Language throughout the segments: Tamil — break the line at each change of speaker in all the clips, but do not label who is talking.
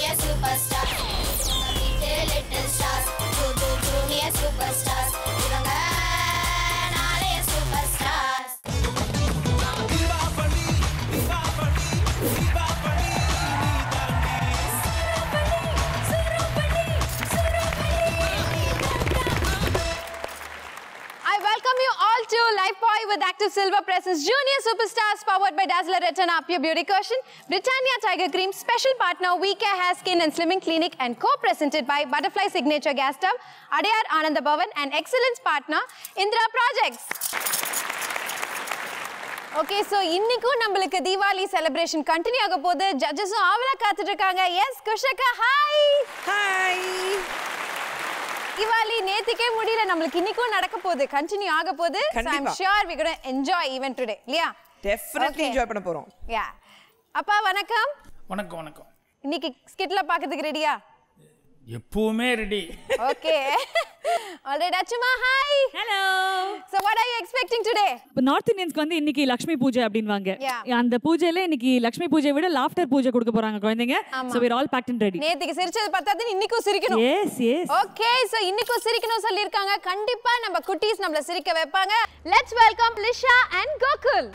junior superstars. இவங்க வீட்டு little stars. True to junior superstars. இவங்க நாளைய superstars.
I welcome you all to Life Boy with Active Silver Presents Junior Superstars powered by Dazzler Retina Up Your Beauty Cushion, Britannia Tiger Cream, special partner We Care Hair Skin and Slimming Clinic and co-presented by Butterfly Signature Gas Stove, Adayar Ananda Bhavan and excellence partner Indra Projects. Okay so இன்னைக்கும் நம்மளுக்கு தீபாவளி செலிப்ரேஷன் கண்டினியூ ஆக போகுது ஜட்ஜஸும் ஆவலா காத்துட்டு இருக்காங்க yes Kushakka hi
hi
Deepavali நேத்துக்கே முடியல நம்மளுக்கு இன்னைக்கும் நடக்க போகுது கண்டினியூ ஆக போகுது ஐம்
கண்டிப்பா.
Sure we gonna enjoy event today இல்லையா
டெஃபினெட்லி
Okay.
என்ஜாய் பண்ண போறோம்
யா அப்பா வணக்கம்
வணக்கம் வணக்கம்
இன்னைக்கு ஸ்கிட்ல பார்க்கிறதுக்கு ரெடியா
எப்பவுமே ready
okay alright Achuma hi
hello
so what are you expecting today
இப்போ நார்த் இந்தியன்ஸ்க்கு வந்து இன்னைக்கு லக்ஷ்மி பூஜை அப்படின்வாங்க
Yeah.
அந்த பூஜையில இன்னைக்கு லக்ஷ்மி பூஜை விட லாஃப்டர் பூஜை கொடுக்க போறாங்க குழந்தைங்க
ஆமா.
So we're all packed and ready
நேத்துக்கு சிரிச்சது பார்த்தாது இன்னைக்கும் சிரிக்கணும்
எஸ் எஸ்
ஓகே சோ இன்னைக்கும் சிரிக்கணும் சொல்லிருக்காங்க கண்டிப்பா நம்ம குட்டீஸ் நம்மள சிரிக்க வைப்பாங்க let's welcome Lisha and Gokul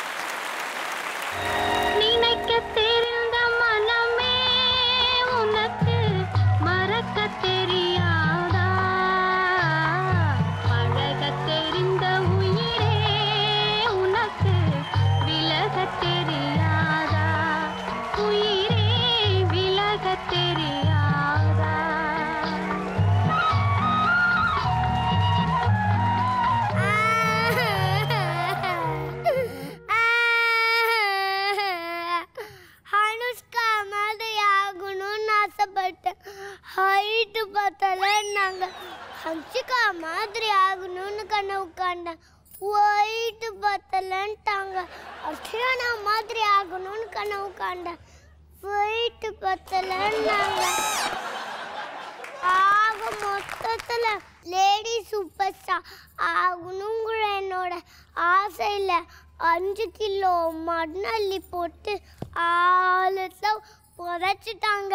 நினைக்க தெரிந்த மனமே உனக்கு மறக்க தெரியாதா பழக தெரிந்த உயிரே உனக்கு விலக தெரியாதா உயிரே விலக தெரியாதா அனுஷ்கா மாதிரி ஆகணும்னு ஆசைப்பட்டேன் ஹைட்டு பார்த்தால நாங்கள் ஹன்சிகா மாதிரி ஆகணும்னு கனவு காண்டேன் ஒயிட்டு பார்த்தலன்ட்டாங்க அர்ச்சனா மாதிரி ஆகணும்னு கனவு காண்டேன் ஒயிட்டு பார்த்தலன்னாங்க ஆக மொத்தத்துல லேடி சூப்பர் ஸ்டார் ஆகணுங்கிற என்னோட ஆசையில் அஞ்சு கிலோ மண்ணள்ளி போட்டு ஆளுத்த புதைச்சிட்டாங்க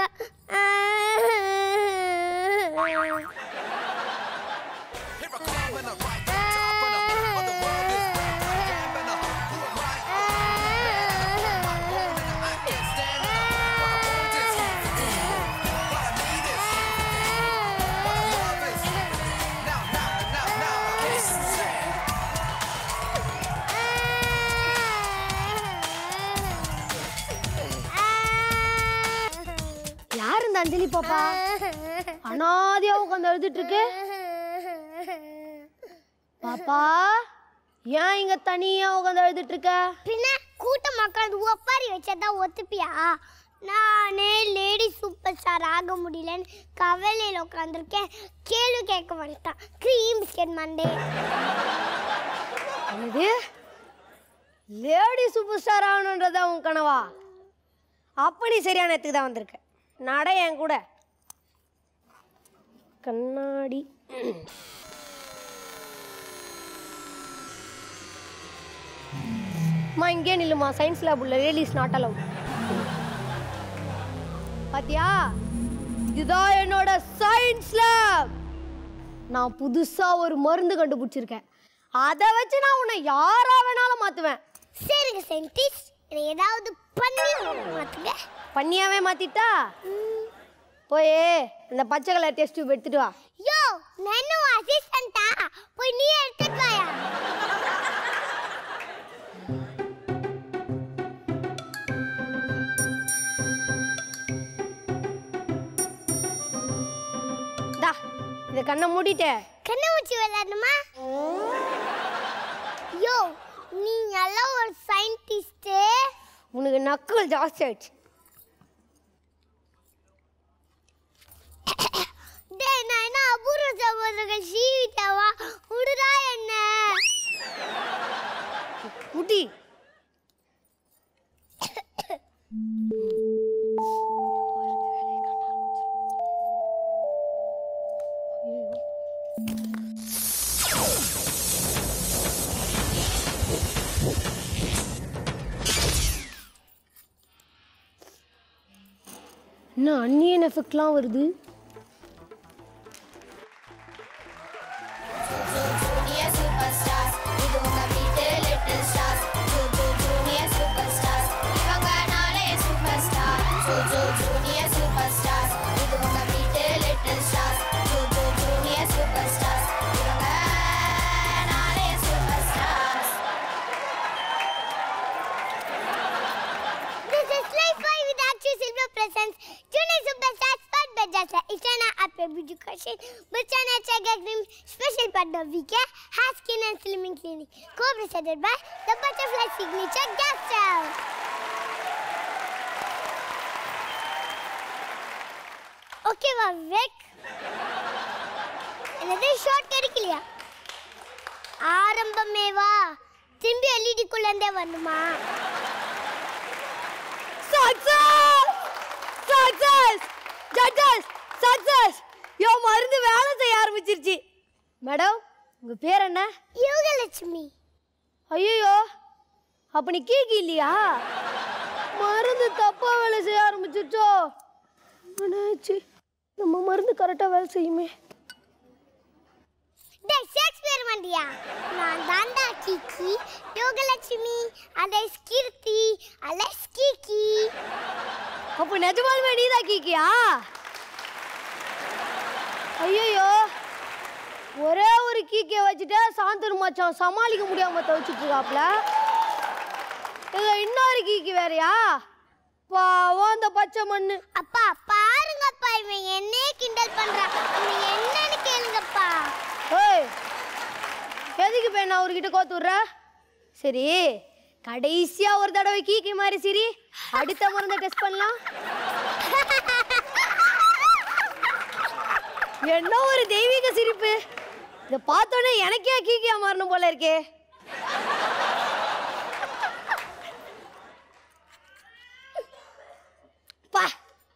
யார் இந்த அஞ்சலி பாப்பா அனாதியா உட்காந்து அழுதுட்டு இருக்கு பாப்பா ஏன் இங்க தனியா உட்காந்து அழுதுட்டு இருக்க
பின்ன கூட்டம் உட்காந்து ஒப்பாரி வச்சதா ஒத்துப்பியா நானே லேடி சூப்பர் ஸ்டார் ஆக முடியலன்னு கவலையில் உட்காந்துருக்கேன் கேள்வி கேட்க வந்துட்டான் க்ரீம் பிஸ்கெட் மண்டே
இது லேடி சூப்பர் ஸ்டார் ஆகணுன்றதா உன் கனவா அப்ப நீ சரியான இடத்துக்கு தான் வந்திருக்க நட என் கூட கண்ணாடி அம்மா இங்கே நில்லுமா சயின்ஸ் லேப் உள்ள லேடிஸ் நாட் அலவ் பாத்தியா இதுதான் என்னோட சயின்ஸ் லேப் நான் புதுசா ஒரு மருந்து கண்டுபிடிச்சிருக்கேன் அதை வச்சு நான் உன்னை யாரா வேணாலும் மாத்துவேன்
சரிங்க சயின்டிஸ்ட் என்னை ஏதாவது பண்ணி மாத்துங்க
பண்ணியாவே மாத்திட்டா போய் அந்த பச்சை கலர் டெஸ்ட் டியூப் எடுத்துட்டு வா
யோ நானும் அசிஸ்டண்டா போய் நீ எடுத்துட்டு வாயா
தா இதை கண்ணை மூடிட்டே
கண்ணை வச்சு விளையாடணுமா யோ நீ எல்லாம் ஒரு சயின்டிஸ்ட்டு
உனக்கு நக்கல் ஜாஸ்தி ஆயிடுச்சு
டேய் நான் என்ன அபூர்வ சகோதரர்கள் சீவிட்டாவா விடுடா என்ன
முடி என்ன அன்னியன் எஃபெக்ட்லாம் வருது
Junior superstars, இது உங்க வீட்டு little stars. Jojo Junior superstars, இவங்க நாளே superstar. Jojo Junior superstars, இது உங்க வீட்டு little stars. Jojo Junior superstars, இவங்க நாளே superstars.
This is Life Boy with Active Silver Presents. Junior Superstars Spot by Jasla. Ishana Apple Beauty Question. Britannia Tiger Cream Special Partner VK Hair Skin and Slimming Clinic. Co-presented by the Butterfly Signature Gas Stove. ஓகேவா விவேக் என்னது ஷார்ட் கிடைக்கலையா ஆரம்பமேவா திரும்பி எல்இடிக்குள்ளே வரணுமா
success success judges success yo மருந்து வேலை செய்ய ஆரம்பிச்சிருச்சு மேடம் உங்க பேர் என்ன
யோகலட்சுமி
ஐயோ அப்ப நீ கீக்கி இல்லையா மருந்து தப்பா வேலை செய்ய ஆரம்பிச்சிருச்சோ என்னாச்சு நம்ம மருந்து கரெக்டா வேலை செய்யுமே
டேய் ஷேக்ஸ்பியர் மண்டியா நான் தாண்டா கீக்கி யோகலட்சுமி அலைஸ் கீர்த்தி அலைஸ் கீக்கி
அப்போ நிஜமாலுமே நீதான் கீக்கியா ஐயோ ஒரே ஒரு கீக்கிய வச்சுட்டு சாந்தர் மச்சான் சமாளிக்க முடியாம தவிச்சிட்டு இருக்காப்ல இதுல இன்னொரு கீக்கி வேறயா பாவம் அந்த பச்சை மண்ணு
அப்பா பாருங்கப்பா இவன் என்னையே கிண்டல் பண்றான் இவன் என்னன்னு கேளுங்கப்பா
ஏய் எதுக்கு போய் நான் அவர்கிட்ட கோத்து விட்ற சரி கடைசியா ஒரு தடவை கீக்கி மாதிரி சரி அடுத்த மருந்தை டெஸ்ட் பண்ணலாம் என்ன ஒரு தெய்வீக சிரிப்பு இதை பார்த்தோன்னே எனக்கே கீக்கியா மாறணும் போல இருக்கே பா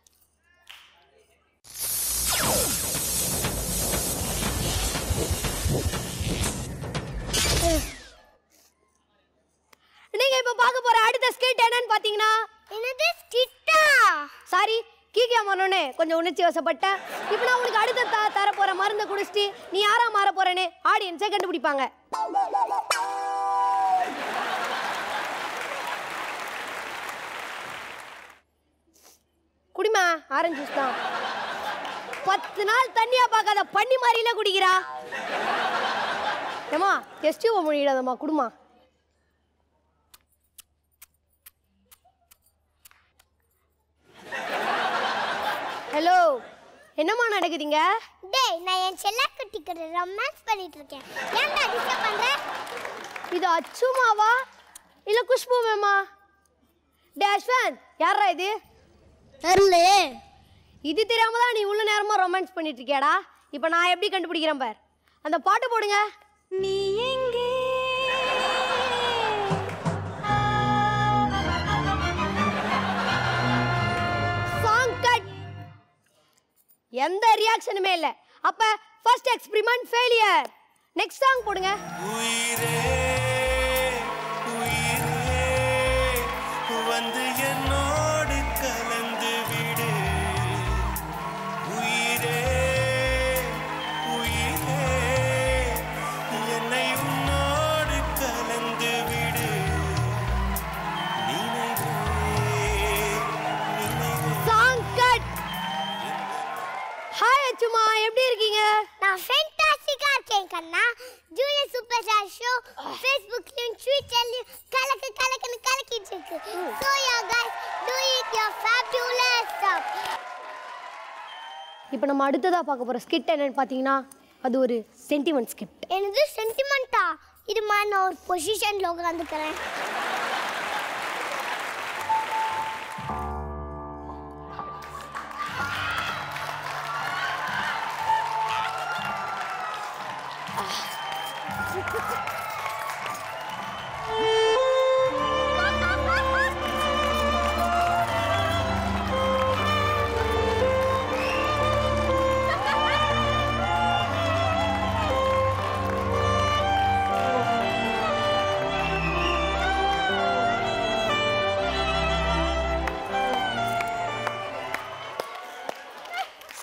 நீங்க இப்ப பார்க்க போற அடுத்த ஸ்கிட் என்னன்னு பாத்தீங்கன்னா
என்னது ஸ்கிட்டா
சாரி கீக்கியா மரணே கொஞ்சம் உணர்ச்சி வசப்பட்டேன் இப்போ நான் உனக்கு அடுத்த த தர போற மருந்தை குடிச்சிட்டு நீ யாரா மாற போறேன்னு ஆடியன்ஸே கண்டுபிடிப்பாங்க குடிமா ஆரஞ்சு ஜூஸ் தான் பத்து நாள் தண்ணியா பார்க்காத பண்ணி மாதிரில குடிக்கிறா ஏமா டெஸ்ட் மொழியிடாதம்மா குடுமா ஹலோ என்னம்மா நடக்குதுங்க
டேய் நான் என் செல்லக்குட்டி கூட ரொமான்ஸ் பண்ணிட்டு இருக்கேன் ஏன்டா டிஸ்டர்ப் பண்ற
இது அச்சுமாவா இல்ல குஷ்பு மேமா டேஷ்வந்த் யாரா இது
தெரியல
இது தெரியாம தான் நீ உள்ள நேரமா ரொமான்ஸ் பண்ணிட்டு இருக்கியாடா இப்போ நான் எப்படி கண்டுபிடிக்கிறேன் பார் அந்த பாட்டு போடுங்க
நீ எங்கே
சாங் கட் எந்த ரியாக்ஷனுமே இல்லை அப்ப first experiment failure next song போடுங்க
உயிரே உயிரே வந்து என்னோடு கலந்து விடு உயிரே உயிரே என்னை உன்னோடு கலந்து விடு நினைவே நினைவே
சாங் கட் ஹாய் அச்சுமா எப்படி இருக்கீங்க
நான் ஃபேண்டாஸ்டிக்கா இருக்கேன் கண்ணா ஜூனியர் சூப்பர் ஸ்டார் ஷோ ஃபேஸ்புக்லயும் ட்விட்டர்லயும் கலக்கு கலக்குன்னு கலக்கிட்டு இருக்கு so yeah guys do it your fabulous stuff
இப்போ நம்ம அடுத்ததா பார்க்க போற ஸ்கிட் என்னன்னு பார்த்தீங்கன்னா அது ஒரு சென்டிமெண்ட் ஸ்கிட்
எனது சென்டிமெண்ட்டா இது மாதிரி நான் ஒரு பொசிஷன்ல உட்காந்துக்கிறேன்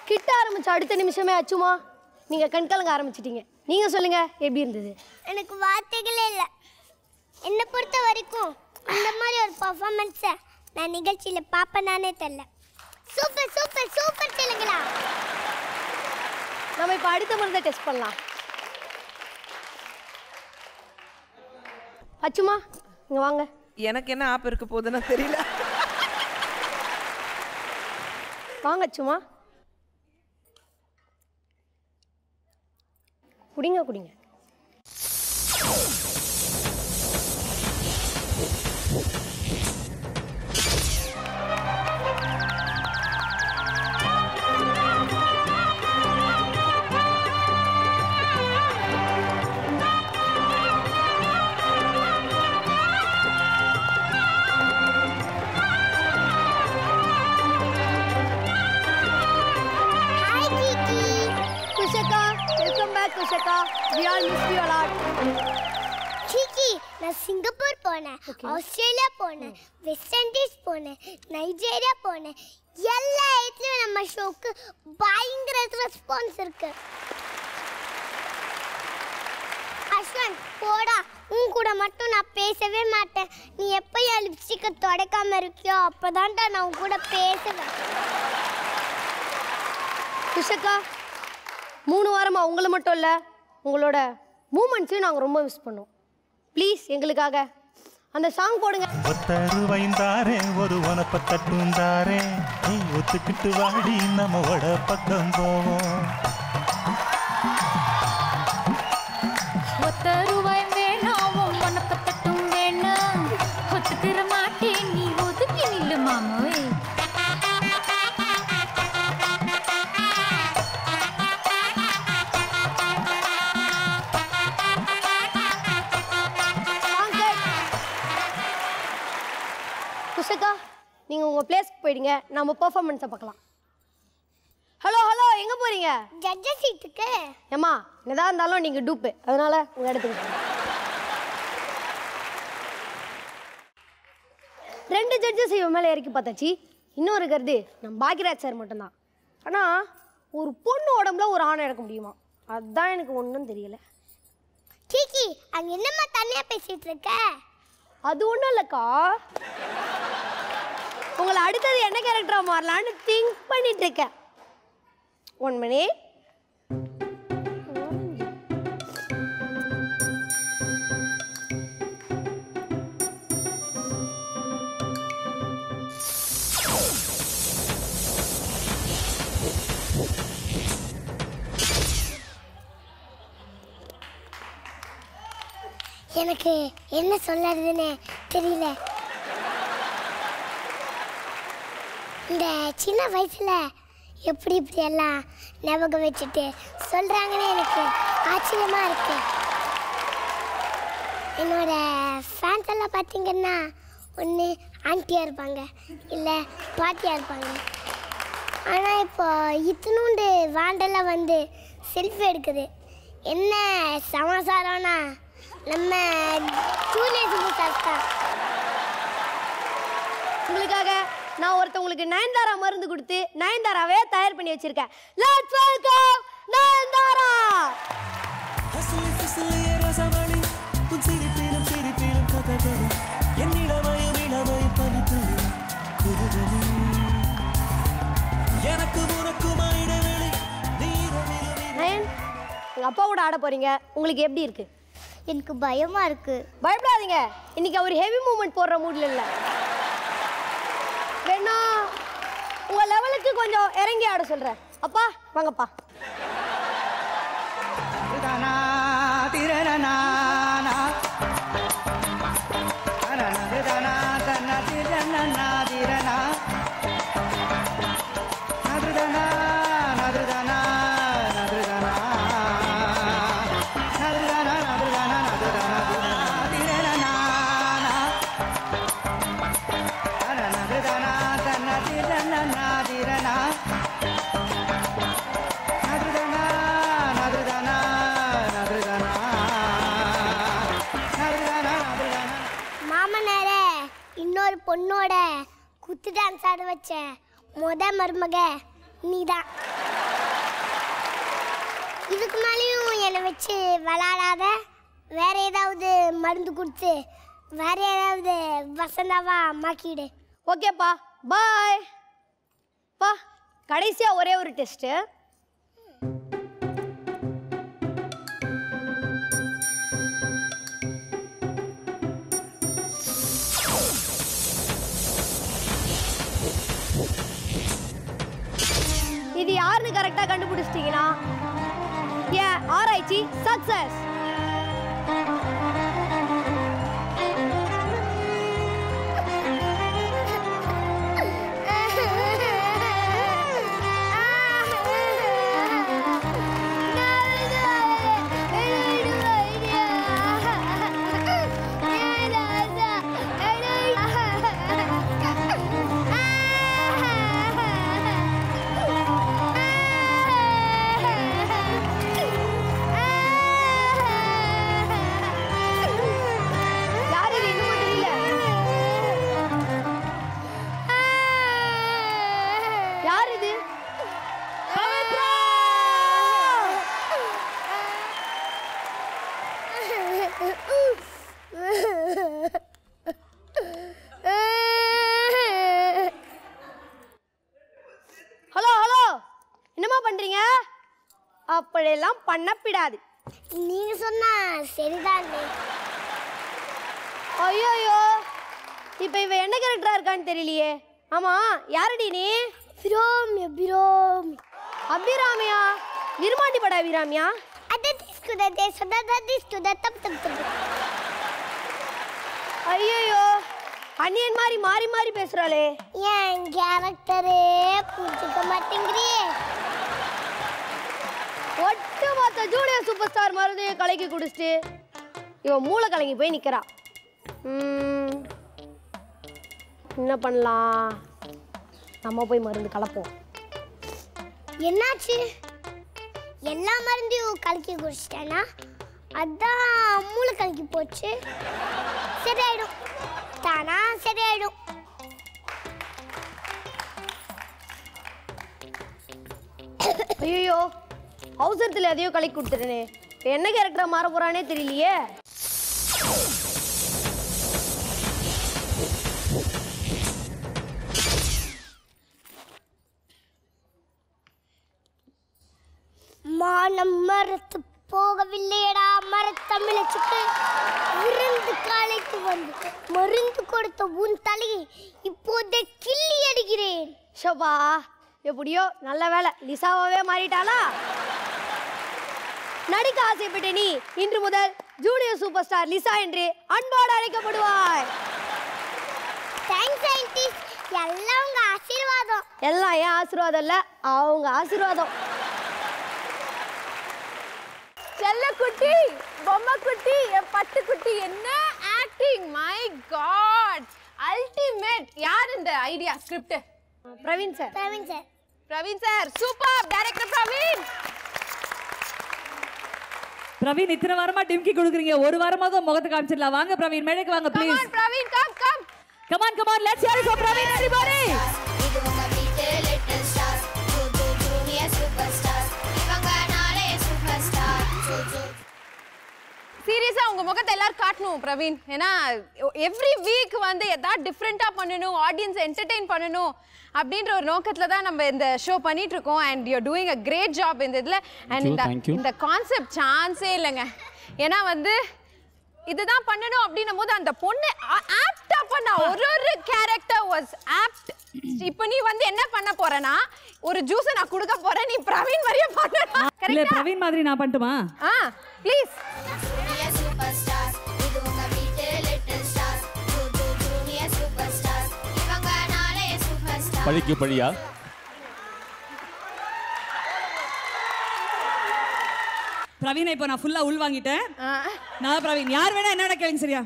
கிட்ட ஆரம்பிச்ச அடுத்த நிமிஷமே அச்சுமா நீங்கள் கண்கலங்க ஆரம்பிச்சிட்டீங்க நீங்கள் சொல்லுங்கள் எப்படி இருந்தது
எனக்கு வார்த்தைகளே இல்லை என்னை பொறுத்த வரைக்கும் இந்த மாதிரி ஒரு பர்ஃபார்மன்ஸை நான் நிகழ்ச்சியில் பார்ப்பேனானே தெரில சூப்பர் சூப்பர் சூப்பர் தெலுங்குலா
நம்ம இப்போ அடுத்த மருந்தை டெஸ்ட் பண்ணலாம் அச்சுமா இங்கே வாங்க
எனக்கு என்ன ஆப் இருக்க போகுதுன்னு தெரியல
வாங்க அச்சுமா குடிங்க குடிங்க
hi Kiki
Kushakka welcome back Kushakka we all miss you a lot
Kiki நான் சிங்கப்பூர் போனேன்
Okay.
ஆஸ்திரேலியா போனேன் வெஸ்ட் இண்டீஸ் போனேன் நைஜீரியா போனேன் எல்லா இடத்துலையும் நம்ம ஷோக்கு பயங்கர ரெஸ்பான்ஸ் இருக்கு அஸ்வந்த் போடா உன் கூட மட்டும் நான் பேசவே மாட்டேன் நீ எப்போ என் லிப்ஸ்டிக்கை துடைக்காம இருக்கியோ அப்போதான்டா நான் உன் கூட பேசுவேன்
குஷக்கா மூணு வாரமாக உங்களை மட்டும் இல்லை உங்களோட மூமெண்ட்ஸையும் நாங்கள் ரொம்ப மிஸ் பண்ணோம் ப்ளீஸ் எங்களுக்காக அந்த சாங் போடுங்க
ஒத்தரு வைந்தாரே ஒரு உனப்ப தட்டுந்தாரே நீ ஒத்துக்கிட்டு வாடி நம்ம வட பக்கம் போவோம்
ஒத்த ரூபாய் வேணாம் உனக்கு தட்டும் வேணும் ஒத்துக்கிற மாட்டேன் நீ ஒதுக்கி நில்லு மாமோய்
சாங் குஷக்கா நீங்கள் உங்கள் பிளேஸ்க்கு போயிடுங்க நம்ம பெர்ஃபார்மன்ஸை பார்க்கலாம் ஹலோ ஹலோ எங்கே போகிறீங்க
ஜட்ஜ சீட்டுக்கு
ஏம்மா என்னதான் இருந்தாலும் நீங்கள் டூப்பு அதனால உங்கள் இடத்துக்கு போங்க. ரெண்டு ஜட்ஜஸ் இவன் மேலே இறக்கி பார்த்தாச்சு இன்னும் இருக்கிறது நம்ம பாக்கியராஜ் சார் மட்டும்தான் ஆனால் ஒரு பொண்ணு உடம்புல ஒரு ஆணை எடுக்க முடியுமா அதுதான் எனக்கு ஒன்றும் தெரியல
கீகி அங்க என்னம்மா தனியா பேசிட்டு இருக்க
அது ஒன்றும் இல்லைக்கா உங்களை அடுத்தது என்ன கேரக்டராக மாறலான்னு திங்க் பண்ணிட்டு இருக்கேன் ஒன் மினிட்
எனக்கு என்ன சொல்லறதுன்னு தெரியல இந்த சின்ன வயசுல எப்படி இப்படி எல்லாம் ஞாபகம் வச்சுட்டு சொல்றாங்கன்னு எனக்கு ஆச்சரியமா இருக்கு என்னோட ஃபேன்ஸ் எல்லாம் பார்த்தீங்கன்னா ஒன்று ஆண்டியாக இருப்பாங்க இல்லை பாட்டியாக இருப்பாங்க ஆனால் இப்போ இத்தினூண்டு வாண்டெல்லாம் வந்து செல்ஃபி எடுக்குது என்ன சமாசாரம்னா நம்ம ஜூனியர் சூப்பர் ஸ்டார்ஸ் தான்
உங்களுக்காக நான் ஒருத்தவங்களுக்கு நயன்தாரா மருந்து கொடுத்து நயன்தாராவே தயார் பண்ணி வச்சிருக்கேன் லெட்ஸ் வெல்கம் நயன்தாரா நயன் எங்க அப்பா கூட ஆட போறீங்க உங்களுக்கு எப்படி இருக்கு
எனக்கு பயமா இருக்கு
பயப்படாதீங்க இன்னைக்கு அவர் ஹெவி மூவ்மெண்ட் போடுற மூட்ல இல்ல வேணா உங்க லெவலுக்கு கொஞ்சம் இறங்கி ஆட சொல்றேன் அப்பா வாங்கப்பா
மாமனார இன்னொரு பொண்ணோட குத்து டான்ஸ் ஆட வச்ச முத மருமக நீதான் இதுக்கு மேலேயும் என்னை வச்சு விளாடாத வேற ஏதாவது மருந்து கொடுத்து வேற ஏதாவது வசந்தாவா மாக்கிடு
ஓகேப்பா பாய் பா கடைசியா ஒரே ஒரு டெஸ்ட் இது யாருன்னு கரெக்டா கண்டுபிடிச்சிட்டீங்கன்னா ஏன் ஆராய்ச்சி சக்சஸ் யார் இது இன்னும் தெரியல யார் இது பவித்ரா ஹலோ ஹலோ என்னம்மா பண்றீங்க அப்படியெல்லாம் பண்ணப்பிடாது
நீங்க சொன்னா சரிதான்
ஐயோயோ இப்போ இவ என்ன கேரக்டரா இருக்கான்னு தெரியலையே ஆமா யாரடி நீ
பிரோமி பிரோமி
அபிராமியா விருமாண்டி பட அபிராமியா
அதை తీసుకుదే సదా తీసుకుదే தப் தப் தப்
ஐயோயோ அண்ணியன் மாதிரி மாறி மாறி பேசுறாளே
என் கேரக்டரே புரிஞ்சுக்க மாட்டேங்கிறியே
ஒட்டு மொத்த ஜூனியர் சூப்பர் ஸ்டார் மருந்தையும் கலக்கி குடிச்சிட்டு இவன் மூளை கலங்கி போய் நிற்கிறா என்ன பண்ணலாம் நம்ம போய் மருந்து கலப்போம்
என்னாச்சு எல்லா மருந்தையும் கலக்கி குடிச்சிட்டேனா அதான் மூளை கலக்கி போச்சு சரியாயிடும் தானா சரியாயிடும்
ஐயோ அவசரத்தில் எதையோ கலக்கி கொடுத்துட்டேனே இப்போ என்ன கேரக்டரா மாற போறானே தெரியலையே
மானம் மரத்து போகவில்லையடா மரத்தமிழச்சுக்கு இறந்து காலைக்கு வந்து மருந்து கொடுத்த உன் தலையை இப்போதே கிள்ளி அடிக்கிறேன்
ஷோபா எப்படியோ நல்ல வேலை லிசாவாவே மாறிட்டாளா நடிக்க ஆசைப்பட்ட நீ இன்று முதல் ஜூனியர் சூப்பர் ஸ்டார் லிசா என்று அன்போடு அழைக்கப்படுவாய்
தேங்க்ஸ் சயின்டிஸ்ட் எல்லாம் உங்க ஆசீர்வாதம்
எல்லாம் ஏன் ஆசீர்வாதம் இல்ல அவங்க ஆசீர்வாதம்
செல்லக்குட்டி பொம்மைக்குட்டி என் பட்டுக்குட்டி என்ன ஆக்டிங் மை காட் அல்டிமேட் யார் இந்த idea script
Praveen sir
Praveen sir
Praveen sir super director Praveen
Praveen இத்தனை வாரமா டிம்கி கொடுக்குறீங்க ஒரு வாரமாக முகத்தை காமிச்சிடலாம் வாங்க பிரவீன் மேடைக்கு வாங்க
come
please
on Praveen come come
come on come on let's hear for Praveen everybody
இது உங்க வீட்டு லிட்டில் ஸ்டார்ஸ் ஜூ ஜூனியர் சூப்பர் ஸ்டார்ஸ் இவங்க நாளே சூப்பர் ஸ்டார் ஜூ ஜூ
சீரியஸா உங்க முகத்தை எல்லாரும் காட்டணும் பிரவீன் ஏன்னா எவ்ரி வீக் வந்து ஏதாவது டிஃப்ரெண்டா பண்ணணும் ஆடியன்ஸ் என்டர்டெயின் பண்ணணும் அப்படின்ற ஒரு நோக்கத்துல தான் நம்ம இந்த ஷோ பண்ணிட்டு இருக்கோம் and you doing a great job இந்த இதுல அண்ட் இந்த இந்த கான்செப்ட் சான்ஸே இல்லைங்க ஏன்னா வந்து இதுதான் பண்ணணும் அப்படின்னும் போது அந்த பொண்ணு ஆப்டா பண்ண ஒரு ஒரு கேரக்டர் வாஸ் ஆப்ட் இப்போ நீ வந்து என்ன பண்ண போறேன்னா ஒரு ஜூஸை நான் கொடுக்க போறேன் நீ பிரவீன் மாதிரியே பண்ணணும்
இல்ல
கரெக்டா
பிரவீன் மாதிரி நான் பண்ணட்டுமா
ah please
junior super stars இது உங்க வீட்டு லிட்டில் ஸ்டார்ஸ் ஜூ ஜூ ஜூனியர் சூப்பர் ஸ்டார்ஸ் இவங்க நாளே சூப்பர் ஸ்டார்
பழிக்கு பழியா
பிரவீனை இப்போ நான் ஃபுல்லா உள் வாங்கிட்டேன் நான் பிரவீன் யார் வேணா என்ன வேணா கேளுங்க சரியா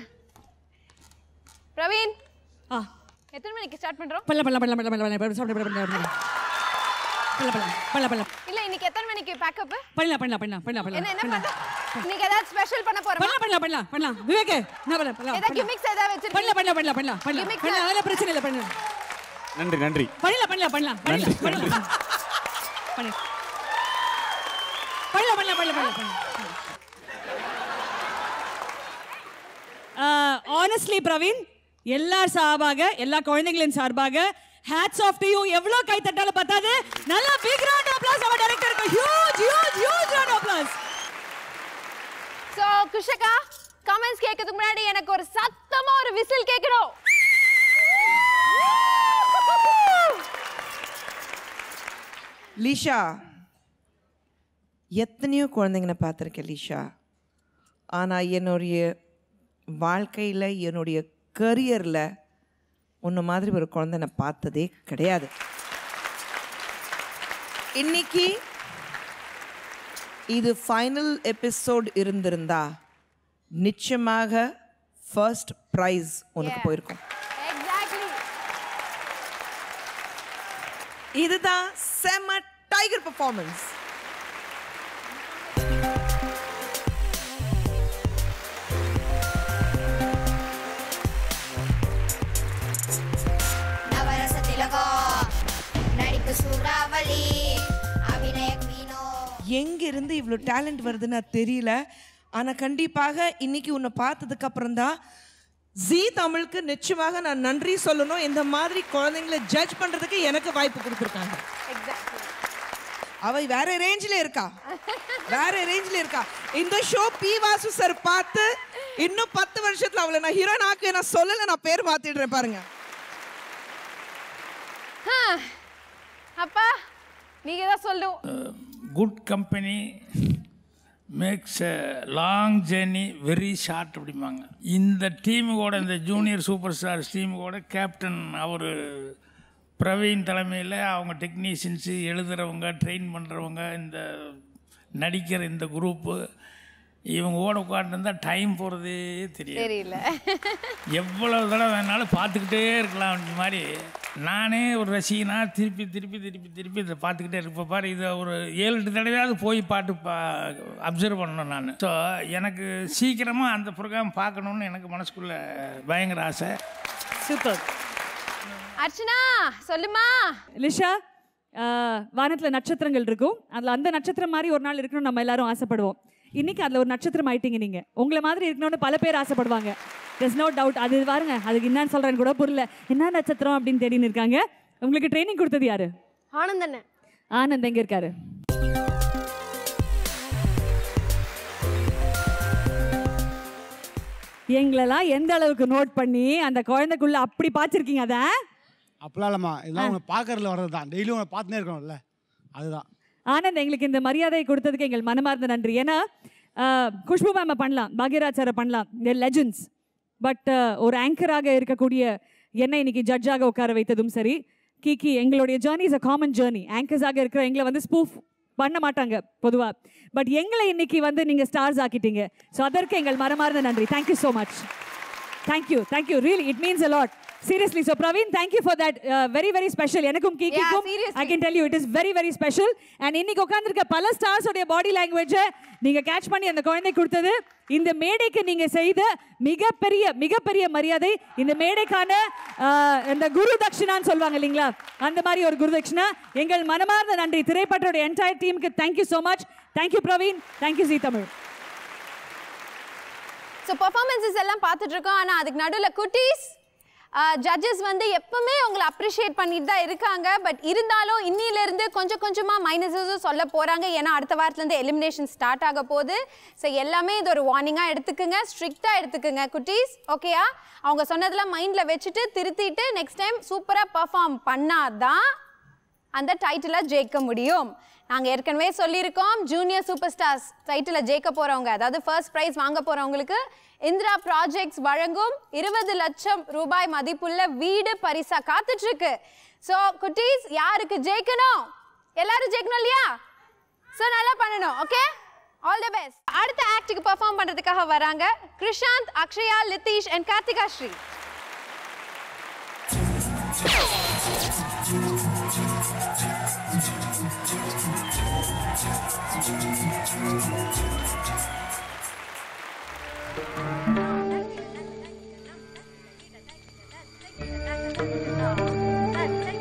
பிரவீன்
ஆ
எத்தனை மணிக்கு ஸ்டார்ட் பண்றோம்
பல்ல பல்ல பல்ல பல்ல பல்ல பல்ல சாப்பிட பல்ல பல்ல பல்ல பல்ல பல்ல பல்ல
இல்ல இன்னைக்கு எத்தனை மணிக்கு பேக்கப்
பண்ணலாம் பண்ணலாம் பண்ணலாம் பண்ணலாம் பண்ணலாம்
என்ன என்ன பண்ண இன்னைக்கு ஏதாவது ஸ்பெஷல் பண்ண போறோமா
பண்ணலாம் பண்ணலாம் பண்ணலாம் பண்ணலாம் விவேக் என்ன பண்ணலாம் பண்ணலாம்
ஏதாவது கிமிக்ஸ் ஏதாவது வச்சிருக்கீங்க
பண்ணலாம் பண்ணலாம் பண்ணலாம் பண்ணலாம் பண்ணலாம்
Gimmicks
பண்ணலாம் அதெல்லாம் பிரச்சனை இல்லை பண்ணலாம்
நன்றி நன்றி
பண்ணலாம் பண்ணலாம் பண்ணலாம்
நன்றி,
பண்ணலாம் பண்ணலாம் பண்ணலாம் பண்ணலாம் பண்ணலாம் பண்ணலாம் ஆனஸ்ட்லி பிரவீன் எல்லார் சார்பாக எல்லா குழந்தைகளின் சார்பாக ஹேட்ஸ் ஆஃப் டு யூ எவ்வளவு கை தட்டாலும் பத்தாது நல்லா பிக் ரவுண்ட் அப்ளாஸ் அவர் டைரக்டருக்கு huge huge huge round applause
so Kushakka comments கேட்கறதுக்கு முன்னாடி எனக்கு ஒரு சத்தமா ஒரு விசில் கேட்கணும்
லீஷா எத்தனையோ குழந்தைங்களை பார்த்துருக்கேன் லீஷா ஆனால் என்னுடைய வாழ்க்கையில் என்னுடைய கரியரில் உன்ன மாதிரி ஒரு குழந்தை நான் பார்த்ததே கிடையாது இன்னைக்கு இது ஃபைனல் எபிசோட் இருந்திருந்தா நிச்சயமாக ஃபர்ஸ்ட் ப்ரைஸ் உனக்கு போயிருக்கும்
எக்ஸாக்ட்லி
இதுதான் செம டைகர் பெர்ஃபார்மன்ஸ்
நவரச திலகம் நடிப்பு சூறாவளி அபிநய குவீனோ
எங்கிருந்து இவ்வளோ டேலண்ட் வருதுன்னு தெரியல ஆனால் கண்டிப்பாக இன்னைக்கு உன்னை பார்த்ததுக்கு அப்புறம் தான் ஜி தமிழுக்கு நிச்சயமாக நான் நன்றி சொல்லணும் இந்த மாதிரி குழந்தைங்களை ஜட்ஜ் பண்ணுறதுக்கு எனக்கு வாய்ப்பு கொடுத்துருக்காங்க அவ வேற ரேஞ்சில் இருக்கா வேற ரேஞ்சில் இருக்கா இந்த ஷோ பி வாசு சார் பார்த்து இன்னும் பத்து வருஷத்துல அவளை நான் ஹீரோயின் ஆக்கு நான் சொல்லலை நான் பேர் மாத்திடுறேன் பாருங்க
அப்பா நீங்க தான் சொல்லணும்
good company makes long journey very short அப்படிம்பாங்க இந்த டீமுக்கூட இந்த ஜூனியர் சூப்பர் ஸ்டார்ஸ் டீமுக்கூட கேப்டன் அவர் பிரவீன் தலைமையில் அவங்க டெக்னீஷியன்ஸு எழுதுகிறவங்க ட்ரெயின் பண்ணுறவங்க இந்த நடிக்கிற இந்த குரூப்பு இவங்க ஓட உட்காந்துருந்தா டைம் போகிறதே தெரியாது
தெரியல
எவ்வளவு தடவை வேணாலும் பார்த்துக்கிட்டே இருக்கலாம் அப்படி மாதிரி நானே ஒரு ரசிகனா திருப்பி திருப்பி திருப்பி திருப்பி இதை பார்த்துக்கிட்டே இருப்பேன் பாரு இதை ஒரு ஏழு எட்டு தடவையாவது போய் பாட்டு பா அப்சர்வ் பண்ணணும் நான் ஸோ எனக்கு சீக்கிரமாக அந்த ப்ரோக்ராம் பார்க்கணுன்னு எனக்கு மனசுக்குள்ள பயங்கர ஆசை
சூப்பர்
அர்ச்சனா சொல்லுமா
லிஷா ஆஹ், வானத்துல நட்சத்திரங்கள் இருக்கும் அதுல அந்த நட்சத்திரம் மாதிரி ஒரு நாள் இருக்கணும்னு நம்ம எல்லாரும் ஆசைப்படுவோம் இன்னைக்கு அதுல ஒரு நட்சத்திரம் ஆயிட்டீங்க நீங்க உங்களை மாதிரி இருக்கணும்னு பல பேர் ஆசைப்படுவாங்க there's நோ டவுட் அது பாருங்க அதுக்கு என்னன்னு சொல்றேன்னு கூட புரியல என்ன நட்சத்திரம் அப்படின்னு தேடின்னு இருக்காங்க உங்களுக்கு ட்ரைனிங் கொடுத்தது யாரு
ஆனந்தண்ணே
ஆனந்த் எங்க இருக்காரு எங்களெல்லாம் எந்த அளவுக்கு நோட் பண்ணி அந்த குழந்தைக்குள்ள அப்படி பாய்ச்சிருக்கீங்க அதை
அப்பலாம் இல்லைம்மா இதெல்லாம் உங்களை பார்க்கறதுல வர்றது தான் டெய்லியும் உங்களை பார்த்துனே இருக்கணும்ல அதுதான்
ஆனந்த் எங்களுக்கு இந்த மரியாதை கொடுத்ததுக்கு எங்கள் மனமார்ந்த நன்றி ஏன்னா ஆஹ், குஷ்பு மேம பண்ணலாம் பாக்யராஜ் சாரை பண்ணலாம் இந்த லெஜண்ட்ஸ் பட் ஒரு ஆங்கராக இருக்கக்கூடிய என்னை இன்னைக்கு ஜட்ஜாக உட்கார வைத்ததும் சரி கிகி எங்களுடைய journey is a common journey ஆங்கர்ஸாக இருக்கிற எங்களை வந்து ஸ்பூஃப் பண்ண மாட்டாங்க பொதுவாக பட் எங்களை இன்னைக்கு வந்து நீங்கள் ஸ்டார்ஸ் ஆக்கிட்டீங்க ஸோ அதற்கு எங்கள் மனமார்ந்த நன்றி thank you so much thank you thank you really it means a lot seriously so Praveen thank you for that very very special எனக்கும் கிகிக்கும் I can tell you it is very very special and இன்னைக்கு உட்காந்துருக்க பல ஸ்டார்ஸ் உடைய பாடி லாங்குவேஜை நீங்க கேட்ச் பண்ணி அந்த குழந்தை கொடுத்தது இந்த மேடைக்கு நீங்க செய்த மிகப்பெரிய மிகப்பெரிய மரியாதை இந்த மேடைக்கான ஆஹ், இந்த குரு தட்சிணான்னு சொல்லுவாங்க இல்லைங்களா அந்த மாதிரி ஒரு குரு தட்சிணா எங்கள் மனமார்ந்த நன்றி திரைப்படோட என்டையர் டீமுக்கு thank you so much thank you Praveen thank you Zee Tamil
so performances எல்லாம் பார்த்துட்டு இருக்கோம் ஆனால் அதுக்கு நடுவில் குட்டீஸ் ஜட்ஜஸ் வந்து எப்பவுமே உங்களை அப்ரிஷியேட் பண்ணிட்டு தான் இருக்காங்க பட் இருந்தாலும் இன்னிலிருந்து கொஞ்சம் கொஞ்சமாக மைனஸஸும் சொல்ல போகிறாங்க ஏன்னா அடுத்த வாரத்துலேருந்து எலிமினேஷன் ஸ்டார்ட் ஆக போகுது ஸோ எல்லாமே இது ஒரு வார்னிங்காக எடுத்துக்குங்க ஸ்ட்ரிக்டாக எடுத்துக்குங்க குட்டீஸ் ஓகேயா அவங்க சொன்னதெல்லாம் மைண்டில் வச்சுட்டு திருத்திட்டு நெக்ஸ்ட் டைம் சூப்பராக பர்ஃபார்ம் பண்ணாதான் அந்த டைட்டிலை ஜெயிக்க முடியும் நாங்கள் ஏற்கனவே சொல்லியிருக்கோம் ஜூனியர் சூப்பர் ஸ்டார்ஸ் டைட்டிலை ஜெயிக்க போகிறவங்க அதாவது ஃபர்ஸ்ட் ப்ரைஸ் வாங்க போகிறவங்களுக்கு இந்திரா ப்ராஜெக்ட்ஸ் வழங்கும் இருபது லட்சம் ரூபாய் மதிப்புள்ள வீடு பரிசா காத்துட்டு இருக்கு ஸோ குட்டீஸ் யாருக்கு ஜெயிக்கணும் எல்லாரும் ஜெயிக்கணும் இல்லையா ஸோ நல்லா பண்ணணும் ஓகே ஆல் தி பெஸ்ட் அடுத்த ஆக்டுக்கு பெர்ஃபார்ம் பண்ணுறதுக்காக வராங்க கிருஷாந்த் அக்ஷயா லித்தீஷ் அண்ட் கார்த்திகா ஸ்ரீ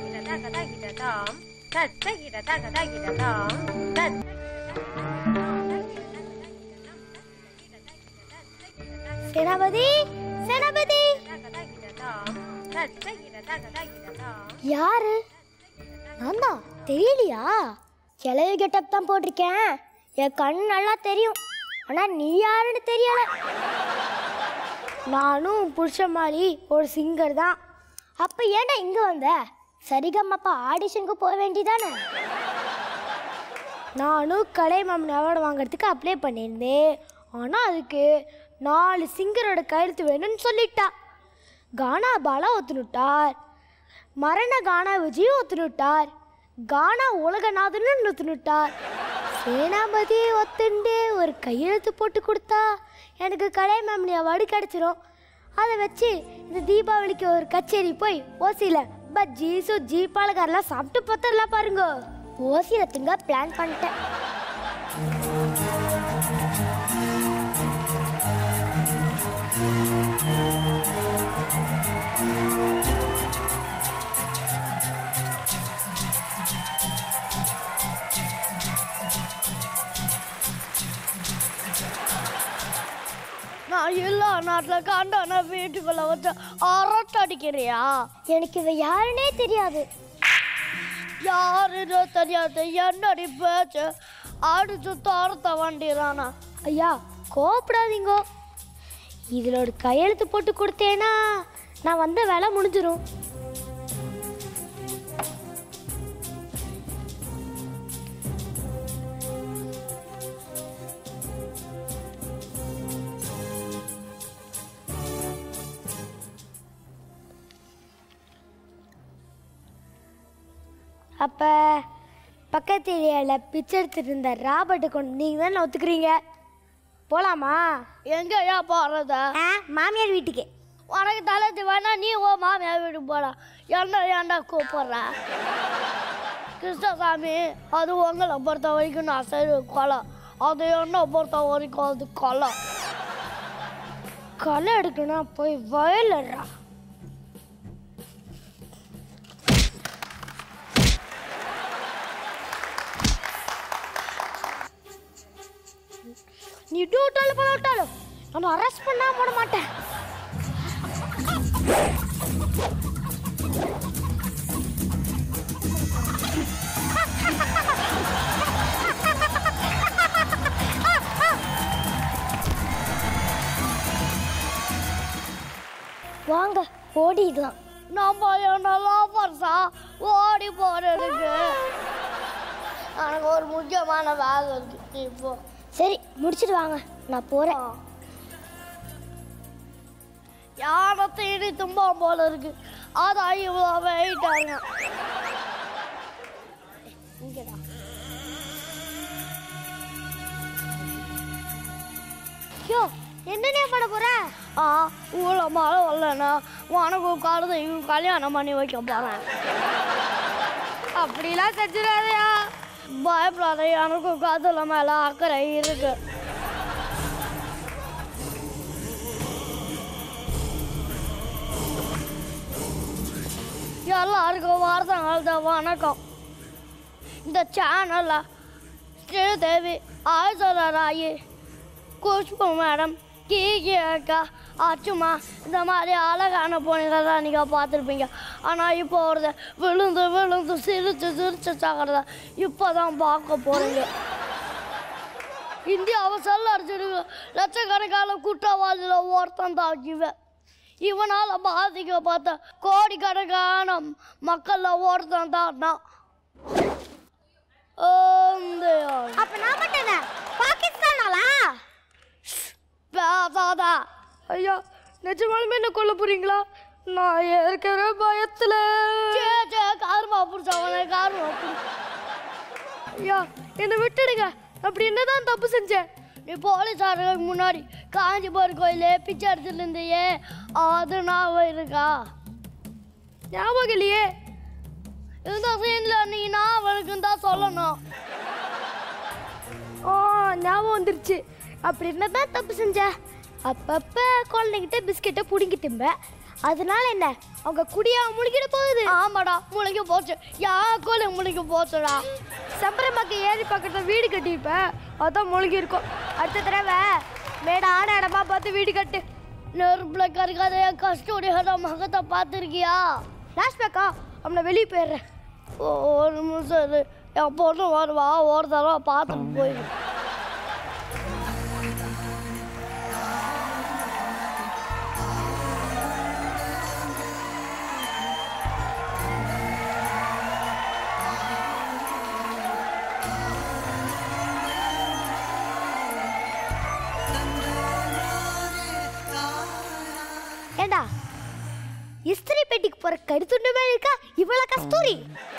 தத்த
சேனாபதி சேனாபதி யாரு நான் தான் தெரியலையா கிளவி கெட்டப் தான் போட்டிருக்கேன் என் கண் நல்லா தெரியும் ஆனா நீ யாருன்னு தெரியல நானும் புருஷ மாதிரி ஒரு சிங்கர் தான் அப்ப ஏன்டா இங்க வந்த சரிகம்மப்பா ஆடிஷனுக்கு போக வேண்டியதானே நானும் கலைமாமன் அவார்டு வாங்குறதுக்கு அப்ளை பண்ணியிருந்தேன் ஆனால் அதுக்கு நாலு சிங்கரோட கையெழுத்து வேணும்னு சொல்லிட்டா கானா பாலா ஒத்துனுட்டார் மரண கானா விஜய் ஒத்துனுட்டார் கானா உலகநாதன் ஒத்துனுட்டார் சேனாபதி ஒத்துண்டு ஒரு கையெழுத்து போட்டு கொடுத்தா எனக்கு கலைமாமணி அவார்டு கிடச்சிரும் அதை வச்சு இந்த தீபாவளிக்கு ஒரு கச்சேரி போய் ஓசியில் பஜ்ஜி சுஜ்ஜி பலகாரெல்லாம் சாப்பிட்டு பார்த்துடலாம் பாருங்க ஓசியில் திங்க பிளான் பண்ணிட்டேன்
நான் எல்லா நாட்டில் காண்டான வீட்டுக்குள்ள வச்சு அரட்டை அடிக்கிறியா
எனக்கு இவ யாருன்னே தெரியாது
யாருன்னு தெரியாது என்னடி பேச்சு அடிச்சு தோரத்த வண்டிறானா
ஐயா கோவப்படாதீங்கோ இதில் ஒரு கையெழுத்து போட்டு கொடுத்தேன்னா நான் வந்த வேலை முடிஞ்சிரும் அப்போ பக்கத்து ஏரியாவில் பிச்சை எடுத்துட்டு இருந்த ராபர்ட்டை கொண்டு நீங்கள் தானே ஒத்துக்கிறீங்க போகலாமா
எங்கயா போறத
ஆ மாமியார் வீட்டுக்கு
உனக்கு தலைத்து வேணா நீ ஓ மாமியார் வீட்டுக்கு போற என்ன ஏன்டா கூப்பிடுற கிருஷ்ணசாமி அது உங்களை பொறுத்த வரைக்கும் நான் சரி கொலை அது என்ன பொறுத்த வரைக்கும் அது கொலை
களை எடுக்கணும்னா போய் வயலடுறா நீ இட்டு விட்டாலும் போட விட்டாலும் நான் அரெஸ்ட் பண்ணா போட மாட்டேன் வாங்க ஓடிடலாம்
நம்ம என்னெல்லாம் பரிசா ஓடி போறதுக்கு எனக்கு ஒரு முக்கியமான வேலை இருக்கு இப்போ
சரி முடிச்சிட்டு வாங்க நான் போறேன்
யானை தேடி தும்பா போல இருக்கு அதான் இவ்வளோ வெயிட்டாங்க
இங்கடா யோ என்னனே பண்ண போற
ஆ இவ்வளோ மழை வரலன்னா உனக்கு கழுத இவன் கல்யாணம் பண்ணி வைக்க போகிறேன் அப்படிலாம் செஞ்சிடாதயா பயப்படாத எனக்கும் காதல மேலே அக்கறை இருக்கு எல்லாருக்கும் வார்த்தைங்கள்த வணக்கம் இந்த சேனலில் ஸ்ரீதேவி ஆயுதர ராயி குஷ்பு மேடம் கீகி அக்கா அச்சுமா இந்த மாதிரி அழகான பொண்ணுங்க தான் நீங்கள் பார்த்துருப்பீங்க ஆனால் இப்போ ஒரு விழுந்து விழுந்து சிரிச்சு சிரிச்சு சாகிறத இப்போ தான் பார்க்க போகிறீங்க இந்தியாவை செல்ல அடிச்சிருக்கு லட்சக்கணக்கான குற்றவாளியில் ஒருத்தன் தான் இவன் இவனால் பாதிக்கப்பட்ட கோடிக்கணக்கான மக்களில் ஒருத்தன் தான் நான் இந்தியா
அப்ப நான் மட்டும் பாகிஸ்தானாலா
பேசாதா ஐயா நிஜமாலுமே என்ன கொல்ல போறீங்களா நான் இருக்கிற பயத்துல சே சே கார்மா புடிச்சவனே கார்மா ஐயா என்னை விட்டுடுங்க அப்படி என்னதான் தப்பு செஞ்சேன் நீ போலீஸாருக்கு முன்னாடி காஞ்சிபுரம் கோயிலே பிச்சை எடுத்துட்டு இருந்தியே அது ஞாபகம் இருக்கா ஞாபகம் இல்லையே இந்த சீன்ல நீ ஞாபகம் தான் சொல்லணும்
ஓ ஞாபகம் வந்துருச்சு அப்படி என்னதான் தப்பு செஞ்ச அப்பப்ப குழந்தைகிட்ட பிஸ்கெட்டை பிடுங்கி திம்ப அதனால என்ன அவங்க குடியா முழுகிட போகுது
ஆமாடா முளைக்க போச்சு யார் கோழி முளைக்க போச்சுடா
சம்பரமாக்கு ஏரி பக்கத்துல வீடு கட்டியிருப்ப அதான் முழுகி இருக்கும் அடுத்த தடவை மேடான இடமா பார்த்து வீடு கட்டு
நெருப்புல கருக்காத என் கஸ்டோடியோட மகத்தை பார்த்துருக்கியா ஃப்ளாஷ்பேக்கா அவனை வெளியே போயிடுறேன் ஓ, ஒரு நிமிஷம் இரு. என் பொண்ணு வருவா ஒரு தடவை பார்த்துட்டு போயிடு ஏண்டா இஸ்திரி பெட்டிக்கு போற கடுத்துண்டு மேல இருக்கா இவ்வளவு கஸ்தூரி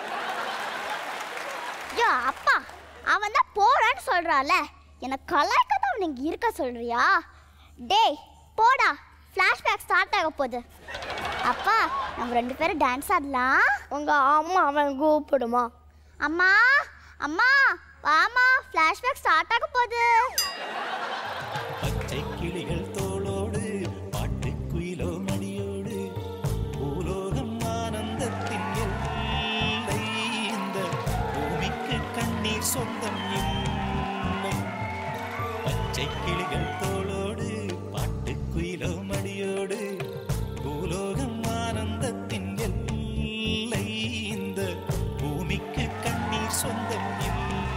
யோ அப்பா அவன் தான் போறான்னு சொல்றான்ல எனக்கு கலாய்க்க தான் அவன் இங்க இருக்க சொல்றியா டேய் போடா ஃப்ளாஷ்பேக் ஸ்டார்ட் ஆக போகுது அப்பா நம்ம ரெண்டு பேரும் டான்ஸ் ஆடலாம்
உங்க அம்மா அவன் கூப்பிடுமா
அம்மா அம்மா வாமா ஃப்ளாஷ்பேக் ஸ்டார்ட் ஆக போகுது
பச்சை கிளிகள் தோளோடு பாட்டு குயிலோ மடியோடு பூலோகம் ஆனந்தத்தின் எல்லை இந்த பூமிக்கு கண்ணீர் சொந்தம் இல்லை பச்சை கிளிகள் தோளோடு பாட்டு குயிலோ மடியோடு பூலோகம் ஆனந்தத்தின் எல்லை இந்த பூமிக்கு கண்ணீர் சொந்தம் இல்லை